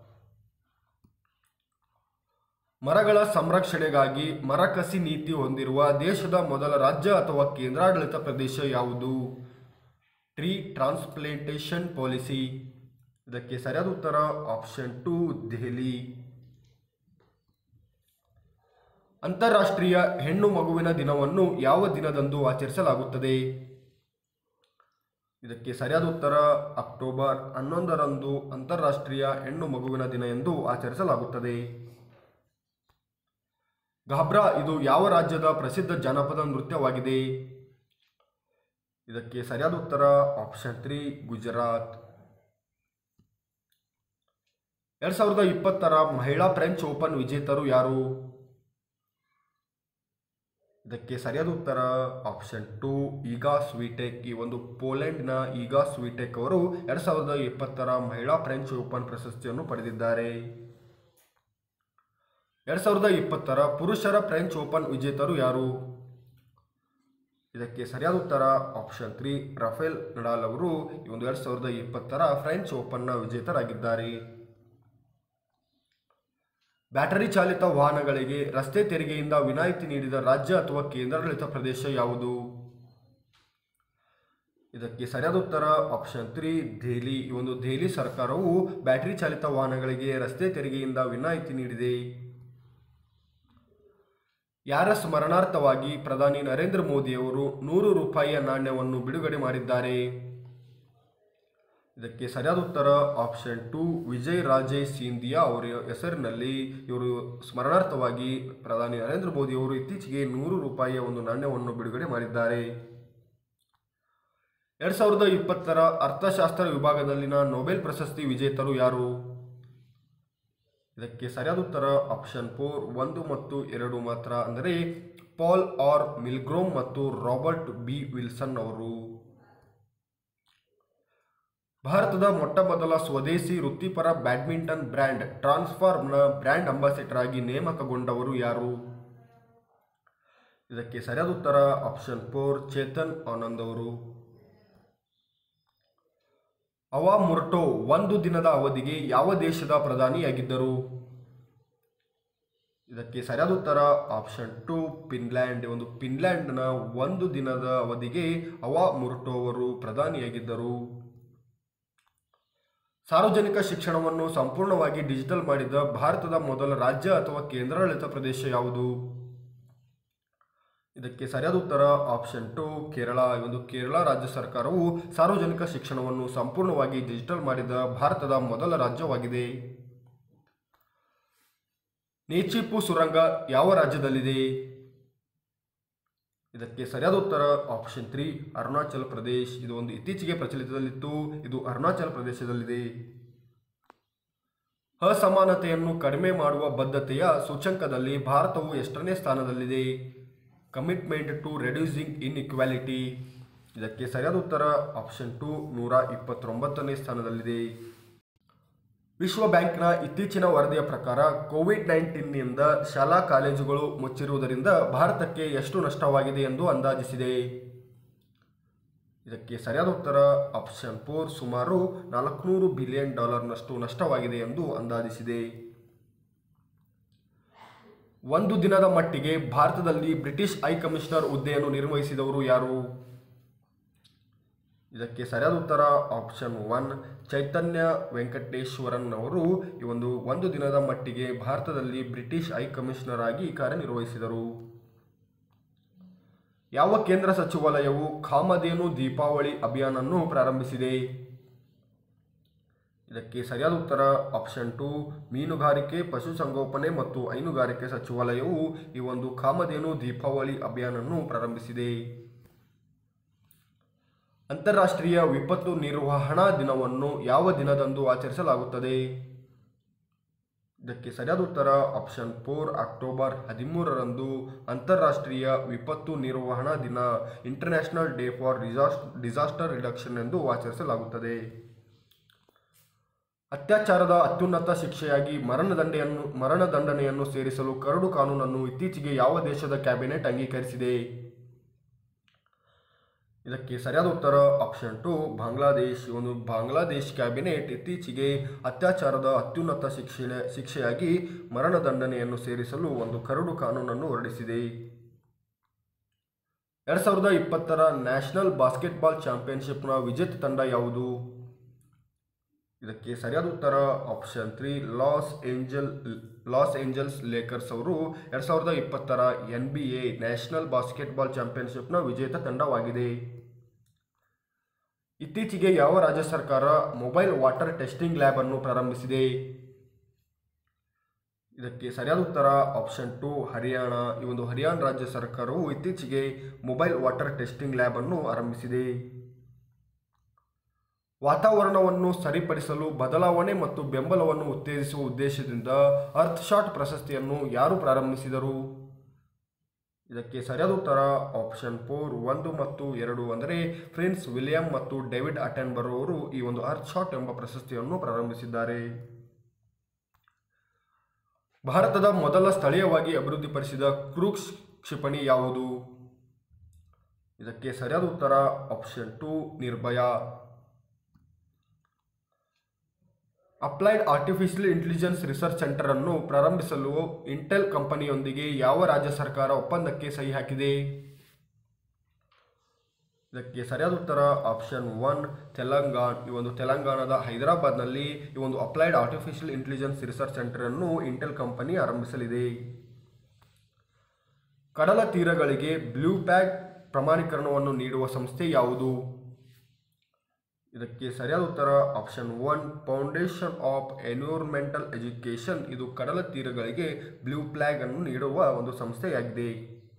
ಮರಗಳ ಸಂರಕ್ಷಣೆಗಾಗಿ ಮರಕಸಿ ನೀತಿ ಹೊಂದಿರುವ ದೇಶದ ಮೊದಲ ರಾಜ್ಯ ಅಥವಾ ಕೇಂದ್ರಾಡಳಿತ ಪ್ರದೇಶ ಯಾವುದು ಟ್ರೀ ಟ್ರಾನ್ಸ್ಪ್ಲಾಂಟೇಷನ್ ಪಾಲಿಸಿ ಇದಕ್ಕೆ ಸರಿಯಾದ ಉತ್ತರ ಆಪ್ಷನ್ ಟು ದೆಹಲಿ ಅಂತಾರಾಷ್ಟ್ರೀಯ ಹೆಣ್ಣು ಮಗುವಿನ ದಿನವನ್ನು ಯಾವ ದಿನದಂದು ಆಚರಿಸಲಾಗುತ್ತದೆ ಇದಕ್ಕೆ ಸರಿಯಾದ ಉತ್ತರ ಅಕ್ಟೋಬರ್ ಹನ್ನೊಂದರಂದು ಅಂತಾರಾಷ್ಟ್ರೀಯ ಹೆಣ್ಣು ಮಗುವಿನ ದಿನ ಎಂದು ಆಚರಿಸಲಾಗುತ್ತದೆ ಘಾಬ್ರಾ ಇದು ಯಾವ ರಾಜ್ಯದ ಪ್ರಸಿದ್ಧ ಜಾನಪದ ನೃತ್ಯವಾಗಿದೆ ಇದಕ್ಕೆ ಸರಿಯಾದ ಉತ್ತರ ಆಪ್ಷನ್ ತ್ರೀ ಗುಜರಾತ್ ಎರಡ್ ಸಾವಿರದ ಇಪ್ಪತ್ತರ ಮಹಿಳಾ ಫ್ರೆಂಚ್ ಓಪನ್ ವಿಜೇತರು ಯಾರು ಇದಕ್ಕೆ ಸರಿಯಾದ ಉತ್ತರ ಆಪ್ಷನ್ ಟು ಈಗಾ ಸ್ವೀಟೆಕ್ ಈ ಒಂದು ಪೋಲೆಂಡ್ನ ಈಗಾ ಸ್ವೀಟೆಕ್ ಅವರು ಎರಡ್ ಸಾವಿರದ ಇಪ್ಪತ್ತರ ಮಹಿಳಾ ಫ್ರೆಂಚ್ ಓಪನ್ ಪ್ರಶಸ್ತಿಯನ್ನು ಪಡೆದಿದ್ದಾರೆ ಎರಡ್ ಸಾವಿರದ ಇಪ್ಪತ್ತರ ಪುರುಷರ ಫ್ರೆಂಚ್ ಓಪನ್ ವಿಜೇತರು ಯಾರು ಇದಕ್ಕೆ ಸರಿಯಾದ ಉತ್ತರ ಆಪ್ಷನ್ ತ್ರೀ ರಫೇಲ್ ನಡಾಲ್ ಅವರು ಈ ಒಂದು ಎರಡ್ ಸಾವಿರದ ಇಪ್ಪತ್ತರ ಫ್ರೆಂಚ್ ಓಪನ್ನ ವಿಜೇತರಾಗಿದ್ದಾರೆ ಬ್ಯಾಟರಿ ಚಾಲಿತ ವಾಹನಗಳಿಗೆ ರಸ್ತೆ ತೆರಿಗೆಯಿಂದ ವಿನಾಯಿತಿ ನೀಡಿದ ರಾಜ್ಯ ಅಥವಾ ಕೇಂದ್ರಾಡಳಿತ ಪ್ರದೇಶ ಯಾವುದು ಇದಕ್ಕೆ ಸರಿಯಾದ ಉತ್ತರ ಆಪ್ಷನ್ ತ್ರೀ ದೆಹಲಿ ಈ ಒಂದು ದೆಹಲಿ ಸರ್ಕಾರವು ಬ್ಯಾಟರಿ ಚಾಲಿತ ವಾಹನಗಳಿಗೆ ರಸ್ತೆ ತೆರಿಗೆಯಿಂದ ವಿನಾಯಿತಿ ನೀಡಿದೆ ಯಾರ ಸ್ಮರಣಾರ್ಥವಾಗಿ ಪ್ರಧಾನಿ ನರೇಂದ್ರ ಮೋದಿಯವರು ನೂರು ರೂಪಾಯಿಯ ನಾಣ್ಯವನ್ನು ಬಿಡುಗಡೆ ಮಾಡಿದ್ದಾರೆ ಇದಕ್ಕೆ ಸರಿಯಾದ ಉತ್ತರ ಆಪ್ಷನ್ ಟು ವಿಜಯ್ ರಾಜೇ ಸಿಂಧಿಯಾ ಅವರ ಹೆಸರಿನಲ್ಲಿ ಇವರು ಸ್ಮರಣಾರ್ಥವಾಗಿ ಪ್ರಧಾನಿ ನರೇಂದ್ರ ಮೋದಿ ಅವರು ಇತ್ತೀಚೆಗೆ ನೂರು ರೂಪಾಯಿಯ ಒಂದು ನಾಣ್ಯವನ್ನು ಬಿಡುಗಡೆ ಮಾಡಿದ್ದಾರೆ ಎರಡ್ ಸಾವಿರದ ಇಪ್ಪತ್ತರ ಅರ್ಥಶಾಸ್ತ್ರ ವಿಭಾಗದಲ್ಲಿನ ನೊಬೆಲ್ ಪ್ರಶಸ್ತಿ ವಿಜೇತರು ಯಾರು ಇದಕ್ಕೆ ಸರಿಯಾದ ಉತ್ತರ ಆಪ್ಷನ್ ಫೋರ್ ಒಂದು ಮತ್ತು ಎರಡು ಮಾತ್ರ ಅಂದರೆ ಪಾಲ್ ಆರ್ ಮಿಲ್ಗ್ರೋಮ್ ಮತ್ತು ರಾಬರ್ಟ್ ಬಿ ವಿಲ್ಸನ್ ಅವರು ಭಾರತದ ಮೊಟ್ಟಮೊದಲ ಸ್ವದೇಶಿ ವೃತ್ತಿಪರ ಬ್ಯಾಡ್ಮಿಂಟನ್ ಬ್ರ್ಯಾಂಡ್ ಟ್ರಾನ್ಸ್ಫಾರ್ಮ್ನ ಬ್ರ್ಯಾಂಡ್ ಅಂಬಾಸಿಡರ್ ಆಗಿ ನೇಮಕಗೊಂಡವರು ಯಾರು ಇದಕ್ಕೆ ಸರಿಯಾದ ಉತ್ತರ ಆಪ್ಷನ್ ಫೋರ್ ಚೇತನ್ ಆನಂದ್ ಅವರು ಅವಾ ಮುರ್ಟೋ ಒಂದು ದಿನದ ಅವಧಿಗೆ ಯಾವ ದೇಶದ ಪ್ರಧಾನಿಯಾಗಿದ್ದರು ಇದಕ್ಕೆ ಸರಿಯಾದ ಉತ್ತರ ಆಪ್ಷನ್ ಟು ಫಿನ್ಲ್ಯಾಂಡ್ ಒಂದು ಫಿನ್ಲ್ಯಾಂಡ್ನ ಒಂದು ದಿನದ ಅವಧಿಗೆ ಅವಾ ಮುರ್ಟೋ ಅವರು ಪ್ರಧಾನಿಯಾಗಿದ್ದರು ಸಾರ್ವಜನಿಕ ಶಿಕ್ಷಣವನ್ನು ಸಂಪೂರ್ಣವಾಗಿ ಡಿಜಿಟಲ್ ಮಾಡಿದ ಭಾರತದ ಮೊದಲ ರಾಜ್ಯ ಅಥವಾ ಕೇಂದ್ರಾಡಳಿತ ಪ್ರದೇಶ ಯಾವುದು ಇದಕ್ಕೆ ಸರಿಯಾದ ಉತ್ತರ ಆಪ್ಷನ್ ಟು ಕೇರಳ ಈ ಒಂದು ಕೇರಳ ರಾಜ್ಯ ಸರ್ಕಾರವು ಸಾರ್ವಜನಿಕ ಶಿಕ್ಷಣವನ್ನು ಸಂಪೂರ್ಣವಾಗಿ ಡಿಜಿಟಲ್ ಮಾಡಿದ ಭಾರತದ ಮೊದಲ ರಾಜ್ಯವಾಗಿದೆ ನೇಚಿಪು ಸುರಂಗ ಯಾವ ರಾಜ್ಯದಲ್ಲಿದೆ ಇದಕ್ಕೆ ಸರಿಯಾದ ಉತ್ತರ ಆಪ್ಷನ್ ತ್ರೀ ಅರುಣಾಚಲ ಪ್ರದೇಶ್ ಇದು ಒಂದು ಇತ್ತೀಚೆಗೆ ಪ್ರಚಲಿತದಲ್ಲಿತ್ತು ಇದು ಅರುಣಾಚಲ ಪ್ರದೇಶದಲ್ಲಿದೆ ಅಸಮಾನತೆಯನ್ನು ಕಡಿಮೆ ಮಾಡುವ ಬದ್ಧತೆಯ ಸೂಚ್ಯಂಕದಲ್ಲಿ ಭಾರತವು ಎಷ್ಟನೇ ಸ್ಥಾನದಲ್ಲಿದೆ ಕಮಿಟ್ಮೆಂಟ್ ಟು ರೆಡ್ಯೂಸಿಂಗ್ ಇನ್ಇಕ್ವಾಲಿಟಿ ಇದಕ್ಕೆ ಸರಿಯಾದ ಉತ್ತರ ಆಪ್ಷನ್ ಟು ನೂರ ಇಪ್ಪತ್ತೊಂಬತ್ತನೇ ಸ್ಥಾನದಲ್ಲಿದೆ ವಿಶ್ವ ಬ್ಯಾಂಕ್ನ ಇತ್ತೀಚಿನ ವರದಿಯ ಪ್ರಕಾರ ಕೋವಿಡ್ ನೈನ್ಟೀನ್ನಿಂದ ಶಾಲಾ ಕಾಲೇಜುಗಳು ಮುಚ್ಚಿರುವುದರಿಂದ ಭಾರತಕ್ಕೆ ಎಷ್ಟು ನಷ್ಟವಾಗಿದೆ ಎಂದು ಅಂದಾಜಿಸಿದೆ ಇದಕ್ಕೆ ಸರಿಯಾದ ಉತ್ತರ ಆಪ್ಷನ್ ಫೋರ್ ಸುಮಾರು ನಾಲ್ಕುನೂರು ಬಿಲಿಯನ್ ಡಾಲರ್ನಷ್ಟು ನಷ್ಟವಾಗಿದೆ ಎಂದು ಅಂದಾಜಿಸಿದೆ ಒಂದು ದಿನದ ಮಟ್ಟಿಗೆ ಭಾರತದಲ್ಲಿ ಬ್ರಿಟಿಷ್ ಹೈ ಕಮಿಷನರ್ ಹುದ್ದೆಯನ್ನು ನಿರ್ವಹಿಸಿದವರು ಯಾರು ಇದಕ್ಕೆ ಸರಿಯಾದ ಉತ್ತರ ಆಪ್ಷನ್ ಒನ್ ಚೈತನ್ಯ ವೆಂಕಟೇಶ್ವರನ್ ಅವರು ಈ ಒಂದು ಒಂದು ದಿನದ ಮಟ್ಟಿಗೆ ಭಾರತದಲ್ಲಿ ಬ್ರಿಟಿಷ್ ಹೈ ಕಮಿಷನರ್ ಆಗಿ ಕಾರ್ಯನಿರ್ವಹಿಸಿದರು ಯಾವ ಕೇಂದ್ರ ಸಚಿವಾಲಯವು ಕಾಮಧೇನು ದೀಪಾವಳಿ ಅಭಿಯಾನವನ್ನು ಪ್ರಾರಂಭಿಸಿದೆ ಇದಕ್ಕೆ ಸರಿಯಾದ ಉತ್ತರ ಆಪ್ಷನ್ ಟು ಮೀನುಗಾರಿಕೆ ಪಶುಸಂಗೋಪನೆ ಮತ್ತು ಹೈನುಗಾರಿಕೆ ಸಚಿವಾಲಯವು ಈ ಒಂದು ಕಾಮಧೇನು ದೀಪಾವಳಿ ಅಭಿಯಾನವನ್ನು ಪ್ರಾರಂಭಿಸಿದೆ ಅಂತಾರಾಷ್ಟ್ರೀಯ ವಿಪತ್ತು ನಿರ್ವಹಣಾ ದಿನವನ್ನು ಯಾವ ದಿನದಂದು ಆಚರಿಸಲಾಗುತ್ತದೆ ಇದಕ್ಕೆ ಸರಿಯಾದ ಉತ್ತರ ಆಪ್ಷನ್ ಫೋರ್ ಅಕ್ಟೋಬರ್ ಹದಿಮೂರರಂದು ಅಂತಾರಾಷ್ಟ್ರೀಯ ವಿಪತ್ತು ನಿರ್ವಹಣಾ ದಿನ international day for disaster disaster reduction ಎಂದು ಆಚರಿಸಲಾಗುತ್ತದೆ ಅತ್ಯಾಚಾರದ ಅತ್ಯುನ್ನತ ಶಿಕ್ಷೆಯಾಗಿ ಮರಣದಂಡೆಯನ್ನು ಮರಣದಂಡನೆಯನ್ನು ಸೇರಿಸಲು ಕರಡು ಕಾನೂನನ್ನು ಇತ್ತೀಚೆಗೆ ಯಾವ ದೇಶದ ಕ್ಯಾಬಿನೆಟ್ ಅಂಗೀಕರಿಸಿದೆ ಇದಕ್ಕೆ ಸರಿಯಾದ ಉತ್ತರ ಆಪ್ಷನ್ ಟು ಬಾಂಗ್ಲಾದೇಶ್ ಈ ಒಂದು ಬಾಂಗ್ಲಾದೇಶ್ ಕ್ಯಾಬಿನೆಟ್ ಇತ್ತೀಚೆಗೆ ಅತ್ಯಾಚಾರದ ಅತ್ಯುನ್ನತ ಶಿಕ್ಷೆ ಶಿಕ್ಷೆಯಾಗಿ ಮರಣದಂಡನೆಯನ್ನು ಸೇರಿಸಲು ಒಂದು ಕರಡು ಕಾನೂನನ್ನು ಹೊರಡಿಸಿದೆ ಎರಡು ಸಾವಿರದ ಇಪ್ಪತ್ತರ ನ್ಯಾಷನಲ್ ಬಾಸ್ಕೆಟ್ಬಾಲ್ ಚಾಂಪಿಯನ್ಶಿಪ್ನ ವಿಜೇತ ತಂಡ ಯಾವುದು ಇದಕ್ಕೆ ಸರಿಯಾದ ಉತ್ತರ option three Los Angel Los Angeles Lakers ಅವರು ಎರಡು ಸಾವಿರದ ಇಪ್ಪತ್ತರ N B A national basketball ಚಾಂಪಿಯನ್ಶಿಪ್ನ ವಿಜೇತ ತಂಡವಾಗಿದೆ ಇತ್ತೀಚೆಗೆ ಯಾವ ರಾಜ್ಯ ಸರ್ಕಾರ ಮೊಬೈಲ್ ವಾಟರ್ ಟೆಸ್ಟಿಂಗ್ ಲ್ಯಾಬ್ ಅನ್ನು ಪ್ರಾರಂಭಿಸಿದೆ ಇದಕ್ಕೆ ಸರಿಯಾದ ಉತ್ತರ ಆಪ್ಷನ್ ಟು ಹರಿಯಾಣ ಈ ಒಂದು ಹರಿಯಾಣ ರಾಜ್ಯ ಸರ್ಕಾರವು ಇತ್ತೀಚೆಗೆ ಮೊಬೈಲ್ ವಾಟರ್ ಟೆಸ್ಟಿಂಗ್ ಲ್ಯಾಬ್ ಅನ್ನು ಆರಂಭಿಸಿದೆ ವಾತಾವರಣವನ್ನು ಸರಿಪಡಿಸಲು ಬದಲಾವಣೆ ಮತ್ತು ಬೆಂಬಲವನ್ನು ಉತ್ತೇಜಿಸುವ ಉದ್ದೇಶದಿಂದ ಅರ್ತ್ ಶಾಟ್ ಪ್ರಶಸ್ತಿಯನ್ನು ಯಾರು ಪ್ರಾರಂಭಿಸಿದರು ಇದಕ್ಕೆ ಸರಿಯಾದ ಉತ್ತರ ಆಪ್ಷನ್ ಫೋರ್ ಒಂದು ಮತ್ತು ಎರಡು ಅಂದರೆ ಪ್ರಿನ್ಸ್ ವಿಲಿಯಂ ಮತ್ತು ಡೇವಿಡ್ ಅಟೆನ್ಬರ್ ಅವರು ಈ ಒಂದು ಅರ್ತ್ ಶಾಟ್ ಎಂಬ ಪ್ರಶಸ್ತಿಯನ್ನು ಪ್ರಾರಂಭಿಸಿದ್ದಾರೆ ಭಾರತದ ಮೊದಲ ಸ್ಥಳೀಯವಾಗಿ ಅಭಿವೃದ್ಧಿಪಡಿಸಿದ ಕ್ರೂಕ್ಸ್ ಕ್ಷಿಪಣಿ ಯಾವುದು ಇದಕ್ಕೆ ಸರಿಯಾದ ಉತ್ತರ option two Nirbhaya applied artificial intelligence research centre ಅನ್ನು ಪ್ರಾರಂಭಿಸಲು ಇಂಟೆಲ್ ಕಂಪನಿಯೊಂದಿಗೆ ಯಾವ ರಾಜ್ಯ ಸರ್ಕಾರ ಒಪ್ಪಂದಕ್ಕೆ ಸಹಿ ಹಾಕಿದೆ ಇದಕ್ಕೆ ಸರಿಯಾದ ಉತ್ತರ ಆಪ್ಷನ್ ಒನ್ ತೆಲಂಗಾಣ ಈ ಒಂದು ತೆಲಂಗಾಣದ ಹೈದರಾಬಾದ್ನಲ್ಲಿ ಈ ಒಂದು applied artificial intelligence research centre ಅನ್ನು ಇಂಟೆಲ್ ಕಂಪನಿ ಆರಂಭಿಸಲಿದೆ ಕಡಲ ತೀರಗಳಿಗೆ ಬ್ಲೂ ಬ್ಯಾಗ್ ಪ್ರಮಾಣೀಕರಣವನ್ನು ನೀಡುವ ಸಂಸ್ಥೆ ಯಾವುದು ಇದಕ್ಕೆ ಸರಿಯಾದ ಉತ್ತರ option one foundation of environmental education ಇದು ಕಡಲ ತೀರಗಳಿಗೆ ಬ್ಲೂ ಫ್ಲಾಗ್ ಅನ್ನು ನೀಡುವ ಒಂದು ಸಂಸ್ಥೆಯಾಗಿದೆ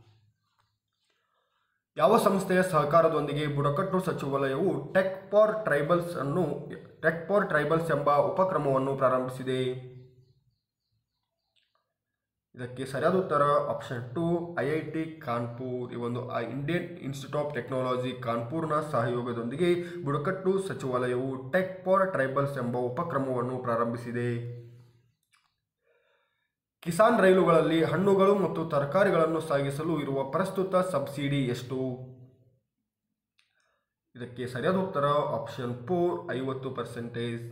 ಯಾವ ಸಂಸ್ಥೆಯ ಸಹಕಾರದೊಂದಿಗೆ ಬುಡಕಟ್ಟು ಸಚಿವಾಲಯವು ಟೆಕ್ ಫಾರ್ ಟ್ರೈಬಲ್ಸ್ ಅನ್ನು ಟೆಕ್ ಫಾರ್ ಟ್ರೈಬಲ್ಸ್ ಎಂಬ ಉಪಕ್ರಮವನ್ನು ಪ್ರಾರಂಭಿಸಿದೆ ಇದಕ್ಕೆ ಸರಿಯಾದ ಉತ್ತರ option two I I T Kanpur ಈ ಒಂದು ಆ ಇಂಡಿಯನ್ ಇನ್ಸ್ಟಿಟ್ಯೂಟ್ ಆಫ್ ಟೆಕ್ನಾಲಜಿ ಕಾನ್ಪುರ್ನ ಸಹಯೋಗದೊಂದಿಗೆ ಬುಡಕಟ್ಟು ಸಚಿವಾಲಯವು ಟೆಕ್ ಫಾರ್ ಟ್ರೈಬಲ್ಸ್ ಎಂಬ ಉಪಕ್ರಮವನ್ನು ಪ್ರಾರಂಭಿಸಿದೆ ಕಿಸಾನ್ ರೈಲುಗಳಲ್ಲಿ ಹಣ್ಣುಗಳು ಮತ್ತು ತರಕಾರಿಗಳನ್ನು ಸಾಗಿಸಲು ಇರುವ ಪ್ರಸ್ತುತ ಸಬ್ಸಿಡಿ ಎಷ್ಟು ಇದಕ್ಕೆ ಸರಿಯಾದ ಉತ್ತರ ಆಪ್ಷನ್ ಫೋರ್ ಐವತ್ತು ಪರ್ಸೆಂಟೇಜ್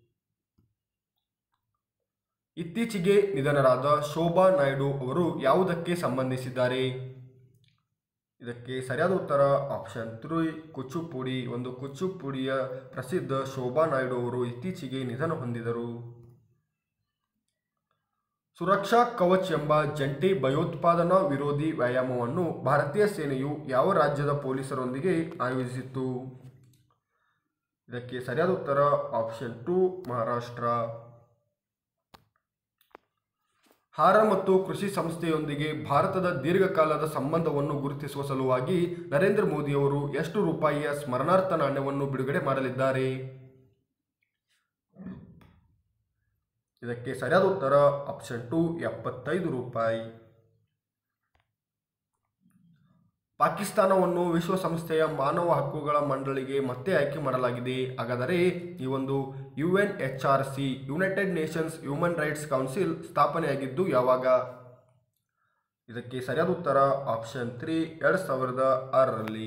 ಇತ್ತೀಚೆಗೆ ನಿಧನರಾದ ಶೋಭಾ ನಾಯ್ಡು ಅವರು ಯಾವುದಕ್ಕೆ ಸಂಬಂಧಿಸಿದ್ದಾರೆ ಇದಕ್ಕೆ ಸರಿಯಾದ ಉತ್ತರ ಆಪ್ಷನ್ ತ್ರೀ ಕುಚ್ಚುಪುಡಿ ಒಂದು ಕುಚ್ಚುಪುಡಿಯ ಪ್ರಸಿದ್ಧ ಶೋಭಾ ನಾಯ್ಡು ಅವರು ಇತ್ತೀಚೆಗೆ ನಿಧನ ಹೊಂದಿದರು ಸುರಕ್ಷಾ ಕವಚ್ ಎಂಬ ಜಂಟಿ ಭಯೋತ್ಪಾದನಾ ವಿರೋಧಿ ವ್ಯಾಯಾಮವನ್ನು ಭಾರತೀಯ ಸೇನೆಯು ಯಾವ ರಾಜ್ಯದ ಪೊಲೀಸರೊಂದಿಗೆ ಆಯೋಜಿಸಿತ್ತು ಇದಕ್ಕೆ ಸರಿಯಾದ ಉತ್ತರ ಆಪ್ಷನ್ ಟು ಮಹಾರಾಷ್ಟ್ರ ಆಹಾರ ಮತ್ತು ಕೃಷಿ ಸಂಸ್ಥೆಯೊಂದಿಗೆ ಭಾರತದ ದೀರ್ಘಕಾಲದ ಸಂಬಂಧವನ್ನು ಗುರುತಿಸುವ ಸಲುವಾಗಿ ನರೇಂದ್ರ ಮೋದಿಯವರು ಎಷ್ಟು ರೂಪಾಯಿಯ ಸ್ಮರಣಾರ್ಥ ನಾಣ್ಯವನ್ನು ಬಿಡುಗಡೆ ಮಾಡಲಿದ್ದಾರೆ ಇದಕ್ಕೆ ಸರಿಯಾದ ಉತ್ತರ ಆಪ್ಷನ್ ಟು ಎಪ್ಪತ್ತೈದು ರೂಪಾಯಿ ಪಾಕಿಸ್ತಾನವನ್ನು ವಿಶ್ವಸಂಸ್ಥೆಯ ಮಾನವ ಹಕ್ಕುಗಳ ಮಂಡಳಿಗೆ ಮತ್ತೆ ಆಯ್ಕೆ ಮಾಡಲಾಗಿದೆ ಹಾಗಾದರೆ ಈ ಒಂದು U N H R C United Nations human rights council ಸ್ಥಾಪನೆಯಾಗಿದ್ದು ಯಾವಾಗ ಇದಕ್ಕೆ ಸರಿಯಾದ ಉತ್ತರ ಆಪ್ಷನ್ ತ್ರೀ ಎರಡು ಸಾವಿರದ ಆರರಲ್ಲಿ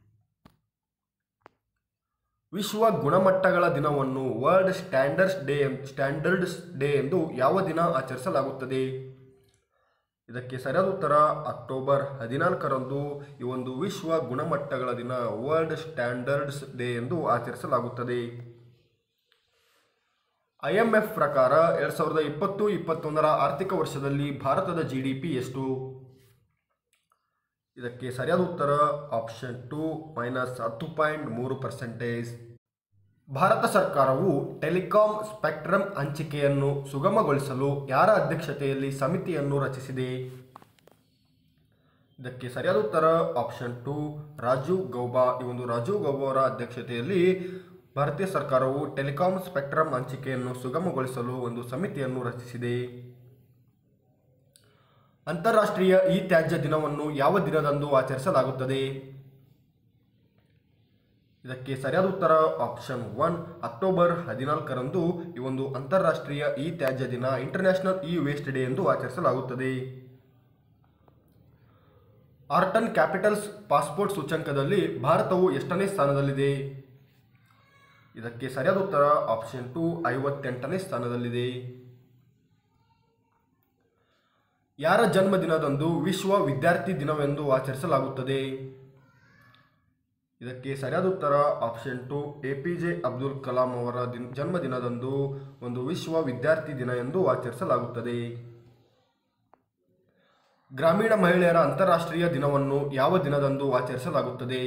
ವಿಶ್ವ ಗುಣಮಟ್ಟಗಳ ದಿನವನ್ನು world standards day standards day ಎಂದು ಯಾವ ದಿನ ಆಚರಿಸಲಾಗುತ್ತದೆ ಇದಕ್ಕೆ ಸರಿಯಾದ ಉತ್ತರ ಅಕ್ಟೋಬರ್ ಹದಿನಾಲ್ಕರಂದು ಈ ಒಂದು ವಿಶ್ವ ಗುಣಮಟ್ಟಗಳ ದಿನ ವರ್ಲ್ಡ್ ಸ್ಟ್ಯಾಂಡರ್ಡ್ಸ್ ಡೇ ಎಂದು ಆಚರಿಸಲಾಗುತ್ತದೆ ಐ ಎಂ ಎಫ್ ಪ್ರಕಾರ ಎರಡು ಸಾವಿರದ ಇಪ್ಪತ್ತು ಇಪ್ಪತ್ತೊಂದರ ಆರ್ಥಿಕ ವರ್ಷದಲ್ಲಿ ಭಾರತದ ಜಿ ಡಿ ಪಿ ಎಷ್ಟು ಇದಕ್ಕೆ ಸರಿಯಾದ ಉತ್ತರ ಆಪ್ಷನ್ ಟು ಮೈನಸ್ ಹತ್ತು ಪಾಯಿಂಟ್ ಮೂರು ಪರ್ಸೆಂಟೇಜ್ ಭಾರತ ಸರ್ಕಾರವು ಟೆಲಿಕಾಂ ಸ್ಪೆಕ್ಟ್ರಮ್ ಹಂಚಿಕೆಯನ್ನು ಸುಗಮಗೊಳಿಸಲು ಯಾರ ಅಧ್ಯಕ್ಷತೆಯಲ್ಲಿ ಸಮಿತಿಯನ್ನು ರಚಿಸಿದೆ ಇದಕ್ಕೆ ಸರಿಯಾದ ಉತ್ತರ ಆಪ್ಷನ್ ಟು ರಾಜೀವ್ ಗೌಬಾ ಈ ಒಂದು ರಾಜೀವ್ ಗೌಬಾ ಅವರ ಅಧ್ಯಕ್ಷತೆಯಲ್ಲಿ ಭಾರತೀಯ ಸರ್ಕಾರವು ಟೆಲಿಕಾಂ ಸ್ಪೆಕ್ಟ್ರಮ್ ಹಂಚಿಕೆಯನ್ನು ಸುಗಮಗೊಳಿಸಲು ಒಂದು ಸಮಿತಿಯನ್ನು ರಚಿಸಿದೆ ಅಂತಾರಾಷ್ಟ್ರೀಯ ಇ ತ್ಯಾಜ್ಯ ದಿನವನ್ನು ಯಾವ ದಿನದಂದು ಆಚರಿಸಲಾಗುತ್ತದೆ ಇದಕ್ಕೆ ಸರಿಯಾದ ಉತ್ತರ ಆಪ್ಷನ್ ಒನ್ ಅಕ್ಟೋಬರ್ ಹದಿನಾಲ್ಕರಂದು ಈ ಒಂದು ಅಂತಾರಾಷ್ಟ್ರೀಯ ಇ ತ್ಯಾಜ್ಯ ದಿನ ಇಂಟರ್ನ್ಯಾಷನಲ್ ಇ ವೇಸ್ಟ್ ಡೇ ಎಂದು ಆಚರಿಸಲಾಗುತ್ತದೆ ಆರ್ಟನ್ ಕ್ಯಾಪಿಟಲ್ಸ್ ಪಾಸ್ಪೋರ್ಟ್ ಸೂಚ್ಯಂಕದಲ್ಲಿ ಭಾರತವು ಎಷ್ಟನೇ ಸ್ಥಾನದಲ್ಲಿದೆ ಇದಕ್ಕೆ ಸರಿಯಾದ ಉತ್ತರ ಆಪ್ಷನ್ ಟು ಐವತ್ತೆಂಟನೇ ಸ್ಥಾನದಲ್ಲಿದೆ ಯಾರ ಜನ್ಮದಿನದಂದು ವಿಶ್ವ ವಿದ್ಯಾರ್ಥಿ ದಿನವೆಂದು ಆಚರಿಸಲಾಗುತ್ತದೆ ಇದಕ್ಕೆ ಸರಿಯಾದ ಉತ್ತರ option two A P J Abdul Kalam ಅವರ ದಿನ ಜನ್ಮದಿನದಂದು ಒಂದು ವಿಶ್ವ ವಿದ್ಯಾರ್ಥಿ ದಿನ ಎಂದು ಆಚರಿಸಲಾಗುತ್ತದೆ ಗ್ರಾಮೀಣ ಮಹಿಳೆಯರ ಅಂತಾರಾಷ್ಟ್ರೀಯ ದಿನವನ್ನು ಯಾವ ದಿನದಂದು ಆಚರಿಸಲಾಗುತ್ತದೆ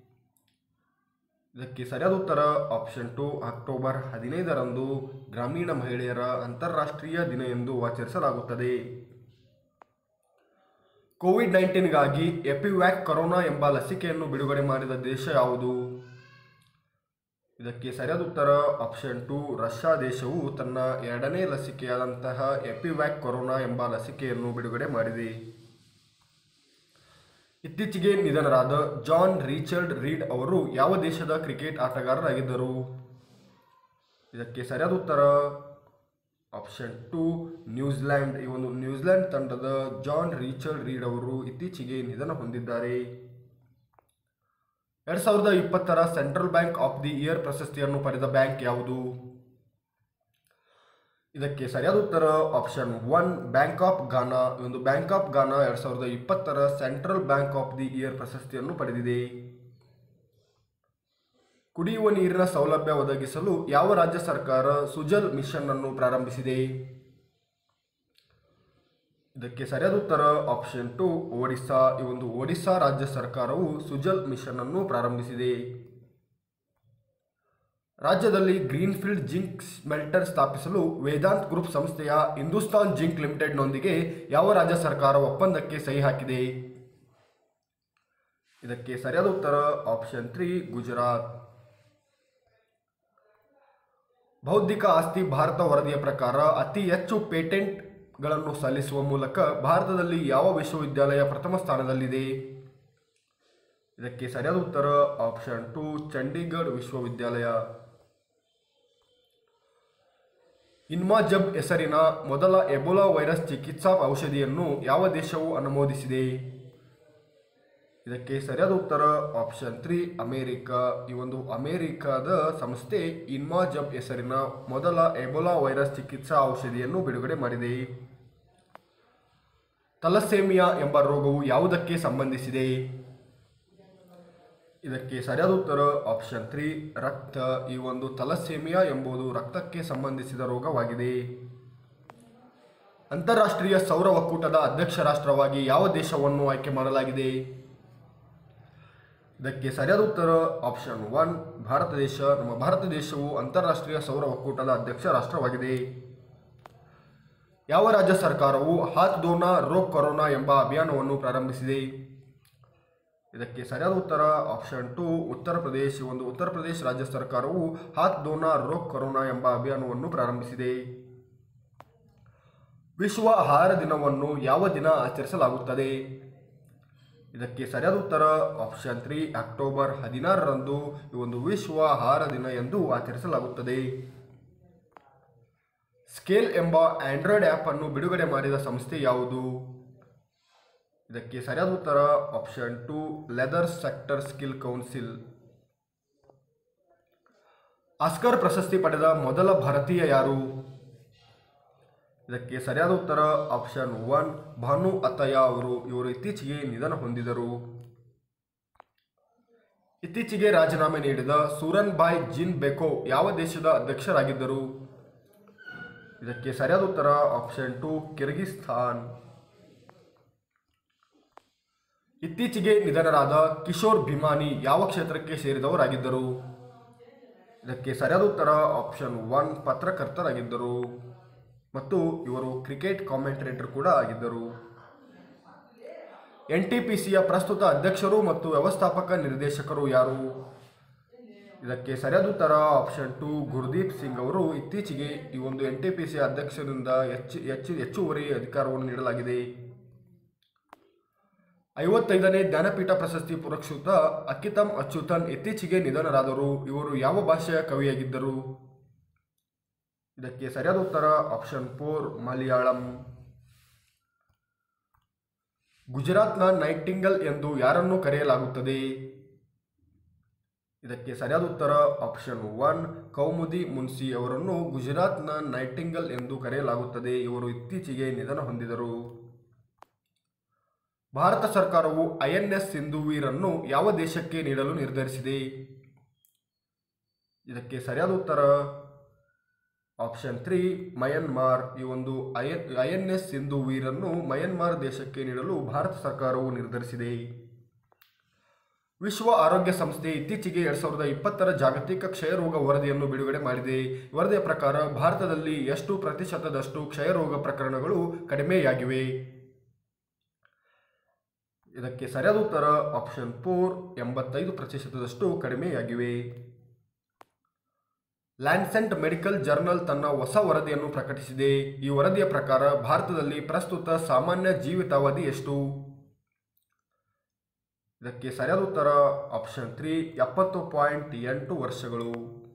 ಇದಕ್ಕೆ ಸರಿಯಾದ ಉತ್ತರ ಆಪ್ಷನ್ ಟು ಅಕ್ಟೋಬರ್ ಹದಿನೈದರಂದು ಗ್ರಾಮೀಣ ಮಹಿಳೆಯರ ಅಂತಾರಾಷ್ಟ್ರೀಯ ದಿನ ಎಂದು ಆಚರಿಸಲಾಗುತ್ತದೆ ಕೋವಿಡ್ ನೈನ್ಟೀನ್ಗಾಗಿ ಎಪಿವ್ಯಾಕ್ ಕೊರೋನಾ ಎಂಬ ಲಸಿಕೆಯನ್ನು ಬಿಡುಗಡೆ ಮಾಡಿದ ದೇಶ ಯಾವುದು ಇದಕ್ಕೆ ಸರಿಯಾದ ಉತ್ತರ ಆಪ್ಷನ್ ಟು ರಷ್ಯಾ ದೇಶವು ತನ್ನ ಎರಡನೇ ಲಸಿಕೆಯಾದಂತಹ ಎಪಿವ್ಯಾಕ್ ಕೊರೋನಾ ಎಂಬ ಲಸಿಕೆಯನ್ನು ಬಿಡುಗಡೆ ಮಾಡಿದೆ ಇತ್ತೀಚೆಗೆ ನಿಧನರಾದ ಜಾನ್ ರಿಚರ್ಡ್ ರೀಡ್ ಅವರು ಯಾವ ದೇಶದ ಕ್ರಿಕೆಟ್ ಆಟಗಾರರಾಗಿದ್ದರು ಇದಕ್ಕೆ ಸರಿಯಾದ ಉತ್ತರ ಆಪ್ಷನ್ ಟು ನ್ಯೂಜಿಲ್ಯಾಂಡ್ ಈ ಒಂದು ನ್ಯೂಜಿಲ್ಯಾಂಡ್ ತಂಡದ ಜಾನ್ ರಿಚರ್ಡ್ ರೀಡ್ ಅವರು ಇತ್ತೀಚೆಗೆ ನಿಧನ ಹೊಂದಿದ್ದಾರೆ ಎರಡ್ ಸಾವಿರದ ಇಪ್ಪತ್ತರ central bank of the year ಪ್ರಶಸ್ತಿಯನ್ನು ಪಡೆದ ಬ್ಯಾಂಕ್ ಯಾವುದು ಇದಕ್ಕೆ ಸರಿಯಾದ ಉತ್ತರ option one bank of Ghana ಈ ಒಂದು ಬ್ಯಾಂಕ್ ಆಫ್ ಗಾನಾ ಎರಡ್ ಸಾವಿರದ ಇಪ್ಪತ್ತರ central bank of the year ಪ್ರಶಸ್ತಿಯನ್ನು ಪಡೆದಿದೆ ಕುಡಿಯುವ ನೀರಿನ ಸೌಲಭ್ಯ ಒದಗಿಸಲು ಯಾವ ರಾಜ್ಯ ಸರ್ಕಾರ ಸುಜಲ್ ಮಿಷನ್ ಅನ್ನು ಪ್ರಾರಂಭಿಸಿದೆ ಇದಕ್ಕೆ ಸರಿಯಾದ ಉತ್ತರ ಆಪ್ಷನ್ ಟು ಒಡಿಸ್ಸಾ ಈ ಒಂದು ಒಡಿಸ್ಸಾ ರಾಜ್ಯ ಸರ್ಕಾರವು ಸುಜಲ್ ಮಿಷನ್ ಅನ್ನು ಪ್ರಾರಂಭಿಸಿದೆ ರಾಜ್ಯದಲ್ಲಿ ಗ್ರೀನ್ಫೀಲ್ಡ್ ಜಿಂಕ್ ಸ್ಮೆಲ್ಟರ್ ಸ್ಥಾಪಿಸಲು ವೇದಾಂತ್ ಗ್ರೂಪ್ ಸಂಸ್ಥೆಯ ಹಿಂದೂಸ್ತಾನ್ ಜಿಂಕ್ ಲಿಮಿಟೆಡ್ನೊಂದಿಗೆ ಯಾವ ರಾಜ್ಯ ಸರ್ಕಾರ ಒಪ್ಪಂದಕ್ಕೆ ಸಹಿ ಹಾಕಿದೆ ಇದಕ್ಕೆ ಸರಿಯಾದ ಉತ್ತರ ಆಪ್ಷನ್ ತ್ರೀ ಗುಜರಾತ್ ಬೌದ್ಧಿಕ ಆಸ್ತಿ ಭಾರತ ವರದಿಯ ಪ್ರಕಾರ ಅತಿ ಹೆಚ್ಚು ಪೇಟೆಂಟ್ ಗಳನ್ನು ಸಲ್ಲಿಸುವ ಮೂಲಕ ಭಾರತದಲ್ಲಿ ಯಾವ ವಿಶ್ವವಿದ್ಯಾಲಯ ಪ್ರಥಮ ಸ್ಥಾನದಲ್ಲಿದೆ ಇದಕ್ಕೆ ಸರಿಯಾದ ಉತ್ತರ ಆಪ್ಷನ್ ಟು ಚಂಡೀಗಢ ವಿಶ್ವವಿದ್ಯಾಲಯ ಇನ್ಮಾಜಬ್ ಹೆಸರಿನ ಮೊದಲ ಎಬೋಲಾ ವೈರಸ್ ಚಿಕಿತ್ಸಾ ಔಷಧಿಯನ್ನು ಯಾವ ದೇಶವು ಅನುಮೋದಿಸಿದೆ ಇದಕ್ಕೆ ಸರಿಯಾದ ಉತ್ತರ ಆಪ್ಷನ್ ತ್ರೀ ಅಮೇರಿಕ ಈ ಒಂದು ಅಮೇರಿಕಾದ ಸಂಸ್ಥೆ ಇನ್ಮಾಜಬ್ ಹೆಸರಿನ ಮೊದಲ ಎಬೋಲಾ ವೈರಸ್ ಚಿಕಿತ್ಸಾ ಔಷಧಿಯನ್ನು ಬಿಡುಗಡೆ ಮಾಡಿದೆ ತಲಸೇಮಿಯಾ ಎಂಬ ರೋಗವು ಯಾವುದಕ್ಕೆ ಸಂಬಂಧಿಸಿದೆ ಇದಕ್ಕೆ ಸರಿಯಾದ ಉತ್ತರ ಆಪ್ಷನ್ ತ್ರೀ ರಕ್ತ ಈ ಒಂದು ತಲಸೇಮಿಯಾ ಎಂಬುದು ರಕ್ತಕ್ಕೆ ಸಂಬಂಧಿಸಿದ ರೋಗವಾಗಿದೆ ಅಂತಾರಾಷ್ಟ್ರೀಯ ಸೌರ ಒಕ್ಕೂಟದ ಅಧ್ಯಕ್ಷ ರಾಷ್ಟ್ರವಾಗಿ ಯಾವ ದೇಶವನ್ನು ಆಯ್ಕೆ ಮಾಡಲಾಗಿದೆ ಇದಕ್ಕೆ ಸರಿಯಾದ ಉತ್ತರ ಆಪ್ಷನ್ ಒನ್ ಭಾರತ ದೇಶ ನಮ್ಮ ಭಾರತ ದೇಶವು ಅಂತಾರಾಷ್ಟ್ರೀಯ ಸೌರ ಒಕ್ಕೂಟದ ಅಧ್ಯಕ್ಷ ರಾಷ್ಟ್ರವಾಗಿದೆ ಯಾವ ರಾಜ್ಯ ಸರ್ಕಾರವು ಹಾತ್ ದೋನಾ ರೋಗ್ ಕೊರೋನಾ ಎಂಬ ಅಭಿಯಾನವನ್ನು ಪ್ರಾರಂಭಿಸಿದೆ ಇದಕ್ಕೆ ಸರಿಯಾದ ಉತ್ತರ ಆಪ್ಷನ್ ಟು ಉತ್ತರ ಪ್ರದೇಶ್ ಈ ಒಂದು ಉತ್ತರ ಪ್ರದೇಶ ರಾಜ್ಯ ಸರ್ಕಾರವು ಹಾತ್ ದೋನಾ ರೋಗ್ ಕೊರೋನಾ ಎಂಬ ಅಭಿಯಾನವನ್ನು ಪ್ರಾರಂಭಿಸಿದೆ ವಿಶ್ವ ಆಹಾರ ದಿನವನ್ನು ಯಾವ ದಿನ ಆಚರಿಸಲಾಗುತ್ತದೆ ಇದಕ್ಕೆ ಸರಿಯಾದ ಉತ್ತರ ಆಪ್ಷನ್ ತ್ರೀ ಅಕ್ಟೋಬರ್ ಹದಿನಾರರಂದು ಈ ಒಂದು ವಿಶ್ವ ಆಹಾರ ದಿನ ಎಂದು ಆಚರಿಸಲಾಗುತ್ತದೆ ಸ್ಕೇಲ್ ಎಂಬ ಆಂಡ್ರಾಯ್ಡ್ ಆ್ಯಪ್ ಅನ್ನು ಬಿಡುಗಡೆ ಮಾಡಿದ ಸಂಸ್ಥೆ ಯಾವುದು ಇದಕ್ಕೆ ಸರಿಯಾದ ಉತ್ತರ option two leather sector skill council Oscar ಪ್ರಶಸ್ತಿ ಪಡೆದ ಮೊದಲ ಭಾರತೀಯ ಯಾರು ಇದಕ್ಕೆ ಸರಿಯಾದ ಉತ್ತರ ಆಪ್ಷನ್ ಒನ್ ಭಾನು ಅತಯ್ಯ ಅವರು ಇವರು ಇತ್ತೀಚೆಗೆ ನಿಧನ ಹೊಂದಿದರು ಇತ್ತೀಚೆಗೆ ರಾಜೀನಾಮೆ ನೀಡಿದ ಸೂರನ್ ಬಾಯ್ ಜಿನ್ ಬೆಕೋ ಯಾವ ದೇಶದ ಅಧ್ಯಕ್ಷರಾಗಿದ್ದರು ಇದಕ್ಕೆ ಸರಿಯಾದ ಉತ್ತರ ಆಪ್ಷನ್ ಟು ಕಿರ್ಗಿಸ್ತಾನ್ ಇತ್ತೀಚೆಗೆ ನಿಧನರಾದ ಕಿಶೋರ್ ಭಿಮಾನಿ ಯಾವ ಕ್ಷೇತ್ರಕ್ಕೆ ಸೇರಿದವರಾಗಿದ್ದರು ಇದಕ್ಕೆ ಸರಿಯಾದ ಉತ್ತರ ಆಪ್ಷನ್ ಒನ್ ಪತ್ರಕರ್ತರಾಗಿದ್ದರು ಮತ್ತು ಇವರು ಕ್ರಿಕೆಟ್ ಕಾಮೆಂಟರೇಟರ್ ಕೂಡ ಆಗಿದ್ದರು ಎನ್ ಟಿ ಪಿ ಸಿಯ ಪ್ರಸ್ತುತ ಅಧ್ಯಕ್ಷರು ಮತ್ತು ವ್ಯವಸ್ಥಾಪಕ ನಿರ್ದೇಶಕರು ಯಾರು ಇದಕ್ಕೆ ಸರಿಯಾದ ಉತ್ತರ ಆಪ್ಷನ್ ಟು ಗುರುದೀಪ್ ಸಿಂಗ್ ಅವರು ಇತ್ತೀಚೆಗೆ ಈ ಒಂದು ಎನ್ ಟಿ ಪಿ ಸಿ ಅಧ್ಯಕ್ಷರಿಂದ ಹೆಚ್ಚು ಹೆಚ್ಚು ಹೆಚ್ಚುವರಿ ಅಧಿಕಾರವನ್ನು ನೀಡಲಾಗಿದೆ ಐವತ್ತೈದನೇ ಜ್ಞಾನಪೀಠ ಪ್ರಶಸ್ತಿ ಪುರಸ್ಕೃತ ಅಕಿತಮ್ ಅಚ್ಯುತನ್ ಇತ್ತೀಚೆಗೆ ನಿಧನರಾದರು ಇವರು ಯಾವ ಭಾಷೆಯ ಕವಿಯಾಗಿದ್ದರು ಇದಕ್ಕೆ ಸರಿಯಾದ ಉತ್ತರ ಆಪ್ಷನ್ ಫೋರ್ ಮಲಯಾಳಂ ಗುಜರಾತ್ನ ನೈಟಿಂಗಲ್ ಎಂದು ಯಾರನ್ನು ಕರೆಯಲಾಗುತ್ತದೆ ಇದಕ್ಕೆ ಸರಿಯಾದ ಉತ್ತರ ಆಪ್ಷನ್ ಒನ್ ಕೌಮುದಿ ಮುನ್ಸಿ ಅವರನ್ನು ಗುಜರಾತ್ನ ನೈಟಿಂಗಲ್ ಎಂದು ಕರೆಯಲಾಗುತ್ತದೆ ಇವರು ಇತ್ತೀಚೆಗೆ ನಿಧನ ಹೊಂದಿದರು ಭಾರತ ಸರ್ಕಾರವು ಐಎನ್ಎಸ್ ಸಿಂಧುವೀರನ್ನು ಯಾವ ದೇಶಕ್ಕೆ ನೀಡಲು ನಿರ್ಧರಿಸಿದೆ ಇದಕ್ಕೆ ಸರಿಯಾದ ಉತ್ತರ ಆಪ್ಷನ್ ತ್ರೀ ಮಯನ್ಮಾರ್ ಈ ಒಂದು ಐ ಎನ್ ಎಸ್ ಸಿಂಧು ವೀರನ್ನು ಮಯನ್ಮಾರ್ ದೇಶಕ್ಕೆ ನೀಡಲು ಭಾರತ ಸರ್ಕಾರವು ನಿರ್ಧರಿಸಿದೆ ವಿಶ್ವ ಆರೋಗ್ಯ ಸಂಸ್ಥೆ ಇತ್ತೀಚೆಗೆ ಎರಡ್ ಸಾವಿರದ ಇಪ್ಪತ್ತರ ಜಾಗತಿಕ ಕ್ಷಯರೋಗ ವರದಿಯನ್ನು ಬಿಡುಗಡೆ ಮಾಡಿದೆ ವರದಿಯ ಪ್ರಕಾರ ಭಾರತದಲ್ಲಿ ಎಷ್ಟು ಪ್ರತಿಶತದಷ್ಟು ಕ್ಷಯರೋಗ ಪ್ರಕರಣಗಳು ಕಡಿಮೆಯಾಗಿವೆ ಇದಕ್ಕೆ ಸರಿಯಾದ ಉತ್ತರ ಆಪ್ಷನ್ ಫೋರ್ ಎಂಬತ್ತೈದು ಪ್ರತಿಶತದಷ್ಟು ಕಡಿಮೆಯಾಗಿವೆ ಲ್ಯಾನ್ಸೆಂಟ್ ಮೆಡಿಕಲ್ ಜರ್ನಲ್ ತನ್ನ ಹೊಸ ವರದಿಯನ್ನು ಪ್ರಕಟಿಸಿದೆ ಈ ವರದಿಯ ಪ್ರಕಾರ ಭಾರತದಲ್ಲಿ ಪ್ರಸ್ತುತ ಸಾಮಾನ್ಯ ಜೀವಿತಾವಧಿ ಎಷ್ಟು ಇದಕ್ಕೆ ಸರಿಯಾದ ಉತ್ತರ ಆಪ್ಷನ್ ತ್ರೀ ಎಪ್ಪತ್ತು ಪಾಯಿಂಟ್ ಎಂಟು ವರ್ಷಗಳು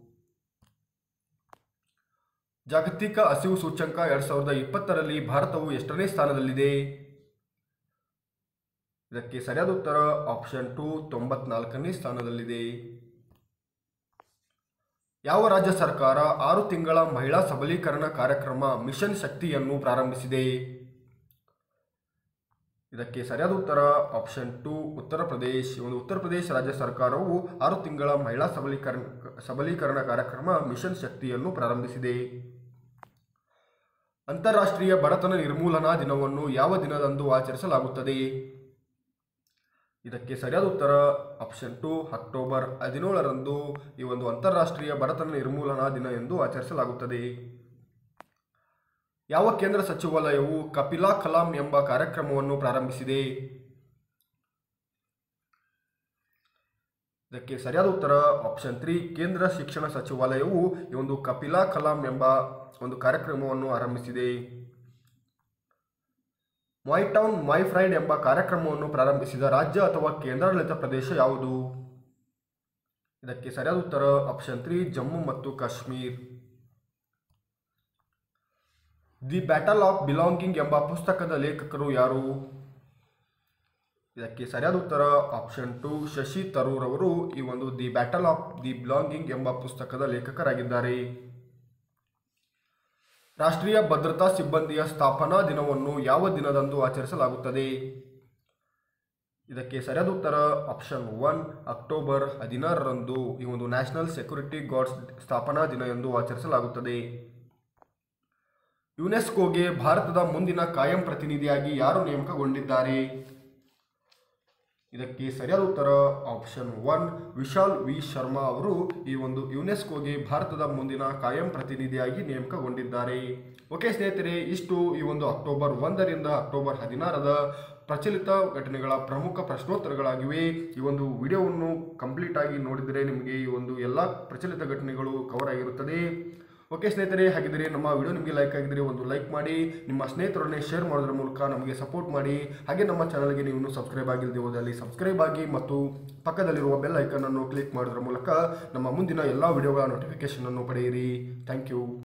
ಜಾಗತಿಕ ಹಸಿವು ಸೂಚ್ಯಂಕ ಎರಡ್ ಸಾವಿರದ ಇಪ್ಪತ್ತರಲ್ಲಿ ಭಾರತವು ಎಷ್ಟನೇ ಸ್ಥಾನದಲ್ಲಿದೆ ಇದಕ್ಕೆ ಸರಿಯಾದ ಉತ್ತರ ಆಪ್ಷನ್ ಟು ತೊಂಬತ್ನಾಲ್ಕನೇ ಸ್ಥಾನದಲ್ಲಿದೆ ಯಾವ ರಾಜ್ಯ ಸರ್ಕಾರ ಆರು ತಿಂಗಳ ಮಹಿಳಾ ಸಬಲೀಕರಣ ಕಾರ್ಯಕ್ರಮ ಮಿಷನ್ ಶಕ್ತಿಯನ್ನು ಪ್ರಾರಂಭಿಸಿದೆ ಇದಕ್ಕೆ ಸರಿಯಾದ ಉತ್ತರ ಆಪ್ಷನ್ ಟು ಉತ್ತರ ಪ್ರದೇಶ್ ಈ ಒಂದು ಉತ್ತರ ಪ್ರದೇಶ ರಾಜ್ಯ ಸರ್ಕಾರವು ಆರು ತಿಂಗಳ ಮಹಿಳಾ ಸಬಲೀಕರಣ ಸಬಲೀಕರಣ ಕಾರ್ಯಕ್ರಮ ಮಿಷನ್ ಶಕ್ತಿಯನ್ನು ಪ್ರಾರಂಭಿಸಿದೆ ಅಂತಾರಾಷ್ಟ್ರೀಯ ಬಡತನ ನಿರ್ಮೂಲನಾ ದಿನವನ್ನು ಯಾವ ದಿನದಂದು ಆಚರಿಸಲಾಗುತ್ತದೆ ಇದಕ್ಕೆ ಸರಿಯಾದ ಉತ್ತರ ಆಪ್ಷನ್ ಟು ಅಕ್ಟೋಬರ್ ಹದಿನೇಳರಂದು ಈ ಒಂದು ಅಂತಾರಾಷ್ಟ್ರೀಯ ಬಡತನ ನಿರ್ಮೂಲನಾ ದಿನ ಎಂದು ಆಚರಿಸಲಾಗುತ್ತದೆ ಯಾವ ಕೇಂದ್ರ ಸಚಿವಾಲಯವು ಕಪಿಲಾ ಕಲಾಂ ಎಂಬ ಕಾರ್ಯಕ್ರಮವನ್ನು ಪ್ರಾರಂಭಿಸಿದೆ ಇದಕ್ಕೆ ಸರಿಯಾದ ಉತ್ತರ ಆಪ್ಷನ್ ತ್ರೀ ಕೇಂದ್ರ ಶಿಕ್ಷಣ ಸಚಿವಾಲಯವು ಈ ಒಂದು ಕಪಿಲಾ ಕಲಾಂ ಎಂಬ ಒಂದು ಕಾರ್ಯಕ್ರಮವನ್ನು ಆರಂಭಿಸಿದೆ ಮೈ ಟೌನ್ ಮೈ ಫ್ರೈಡ್ ಎಂಬ ಕಾರ್ಯಕ್ರಮವನ್ನು ಪ್ರಾರಂಭಿಸಿದ ರಾಜ್ಯ ಅಥವಾ ಕೇಂದ್ರಾಡಳಿತ ಪ್ರದೇಶ ಯಾವುದು ಇದಕ್ಕೆ ಸರಿಯಾದ ಉತ್ತರ ಆಪ್ಷನ್ ತ್ರೀ ಜಮ್ಮು ಮತ್ತು Kashmir The Battle of Belonging ಎಂಬ ಪುಸ್ತಕದ ಲೇಖಕರು ಯಾರು ಇದಕ್ಕೆ ಸರಿಯಾದ ಉತ್ತರ ಆಪ್ಷನ್ ಟು ಶಶಿ ತರೂರ್ ಅವರು ಈ ಒಂದು The Battle of the Belonging ಎಂಬ ಪುಸ್ತಕದ ಲೇಖಕರಾಗಿದ್ದಾರೆ ರಾಷ್ಟ್ರೀಯ ಭದ್ರತಾ ಸಿಬ್ಬಂದಿಯ ಸ್ಥಾಪನಾ ದಿನವನ್ನು ಯಾವ ದಿನದಂದು ಆಚರಿಸಲಾಗುತ್ತದೆ ಇದಕ್ಕೆ ಸರಿಯಾದ ಉತ್ತರ ಆಪ್ಷನ್ ಒನ್ ಅಕ್ಟೋಬರ್ ಹದಿನಾರರಂದು ಈ ಒಂದು ನ್ಯಾಷನಲ್ ಸೆಕ್ಯೂರಿಟಿ ಗಾರ್ಡ್ಸ್ ಸ್ಥಾಪನಾ ದಿನ ಎಂದು ಆಚರಿಸಲಾಗುತ್ತದೆ ಯುನೆಸ್ಕೋಗೆ ಭಾರತದ ಮುಂದಿನ ಕಾಯಂ ಪ್ರತಿನಿಧಿಯಾಗಿ ಯಾರು ನೇಮಕಗೊಂಡಿದ್ದಾರೆ ಇದಕ್ಕೆ ಸರಿಯಾದ ಉತ್ತರ option one Vishal V Sharma ಅವರು ಈ ಒಂದು ಯುನೆಸ್ಕೋಗೆ ಭಾರತದ ಮುಂದಿನ ಕಾಯಂ ಪ್ರತಿನಿಧಿಯಾಗಿ ನೇಮಕಗೊಂಡಿದ್ದಾರೆ ಓಕೆ ಸ್ನೇಹಿತರೆ ಇಷ್ಟು ಈ ಒಂದು ಅಕ್ಟೋಬರ್ ಒಂದರಿಂದ ಅಕ್ಟೋಬರ್ ಹದಿನಾರದ ಪ್ರಚಲಿತ ಘಟನೆಗಳ ಪ್ರಮುಖ ಪ್ರಶ್ನೋತ್ತರಗಳಾಗಿವೆ ಈ ಒಂದು ವಿಡಿಯೋವನ್ನು ಕಂಪ್ಲೀಟ್ ಆಗಿ ನೋಡಿದರೆ ನಿಮಗೆ ಈ ಒಂದು ಎಲ್ಲ ಪ್ರಚಲಿತ ಘಟನೆಗಳು ಕವರ್ ಆಗಿರುತ್ತದೆ ಓಕೆ ಸ್ನೇಹಿತರೆ ಹಾಗಿದ್ದರೆ ನಮ್ಮ ವಿಡಿಯೋ ನಿಮಗೆ ಲೈಕ್ ಆಗಿದ್ದರೆ ಒಂದು ಲೈಕ್ ಮಾಡಿ ನಿಮ್ಮ ಸ್ನೇಹಿತರನ್ನೇ ಶೇರ್ ಮಾಡೋದ್ರ ಮೂಲಕ ನಮಗೆ ಸಪೋರ್ಟ್ ಮಾಡಿ ಹಾಗೆ ನಮ್ಮ ಚಾನಲ್ಗೆ ನೀವು ಇನ್ನೂ ಸಬ್ಸ್ಕ್ರೈಬ್ ಆಗಿಲ್ಲದೆ ಹೋದಲ್ಲಿ ಸಬ್ಸ್ಕ್ರೈಬ್ ಆಗಿ ಮತ್ತು ಪಕ್ಕದಲ್ಲಿರುವ ಬೆಲ್ ಐಕನ್ ಅನ್ನು ಕ್ಲಿಕ್ ಮಾಡೋದ್ರ ಮೂಲಕ ನಮ್ಮ ಮುಂದಿನ ಎಲ್ಲ ವಿಡಿಯೋಗಳ ನೋಟಿಫಿಕೇಶನ್ ಅನ್ನು ಪಡೆಯಿರಿ ಥ್ಯಾಂಕ್ ಯು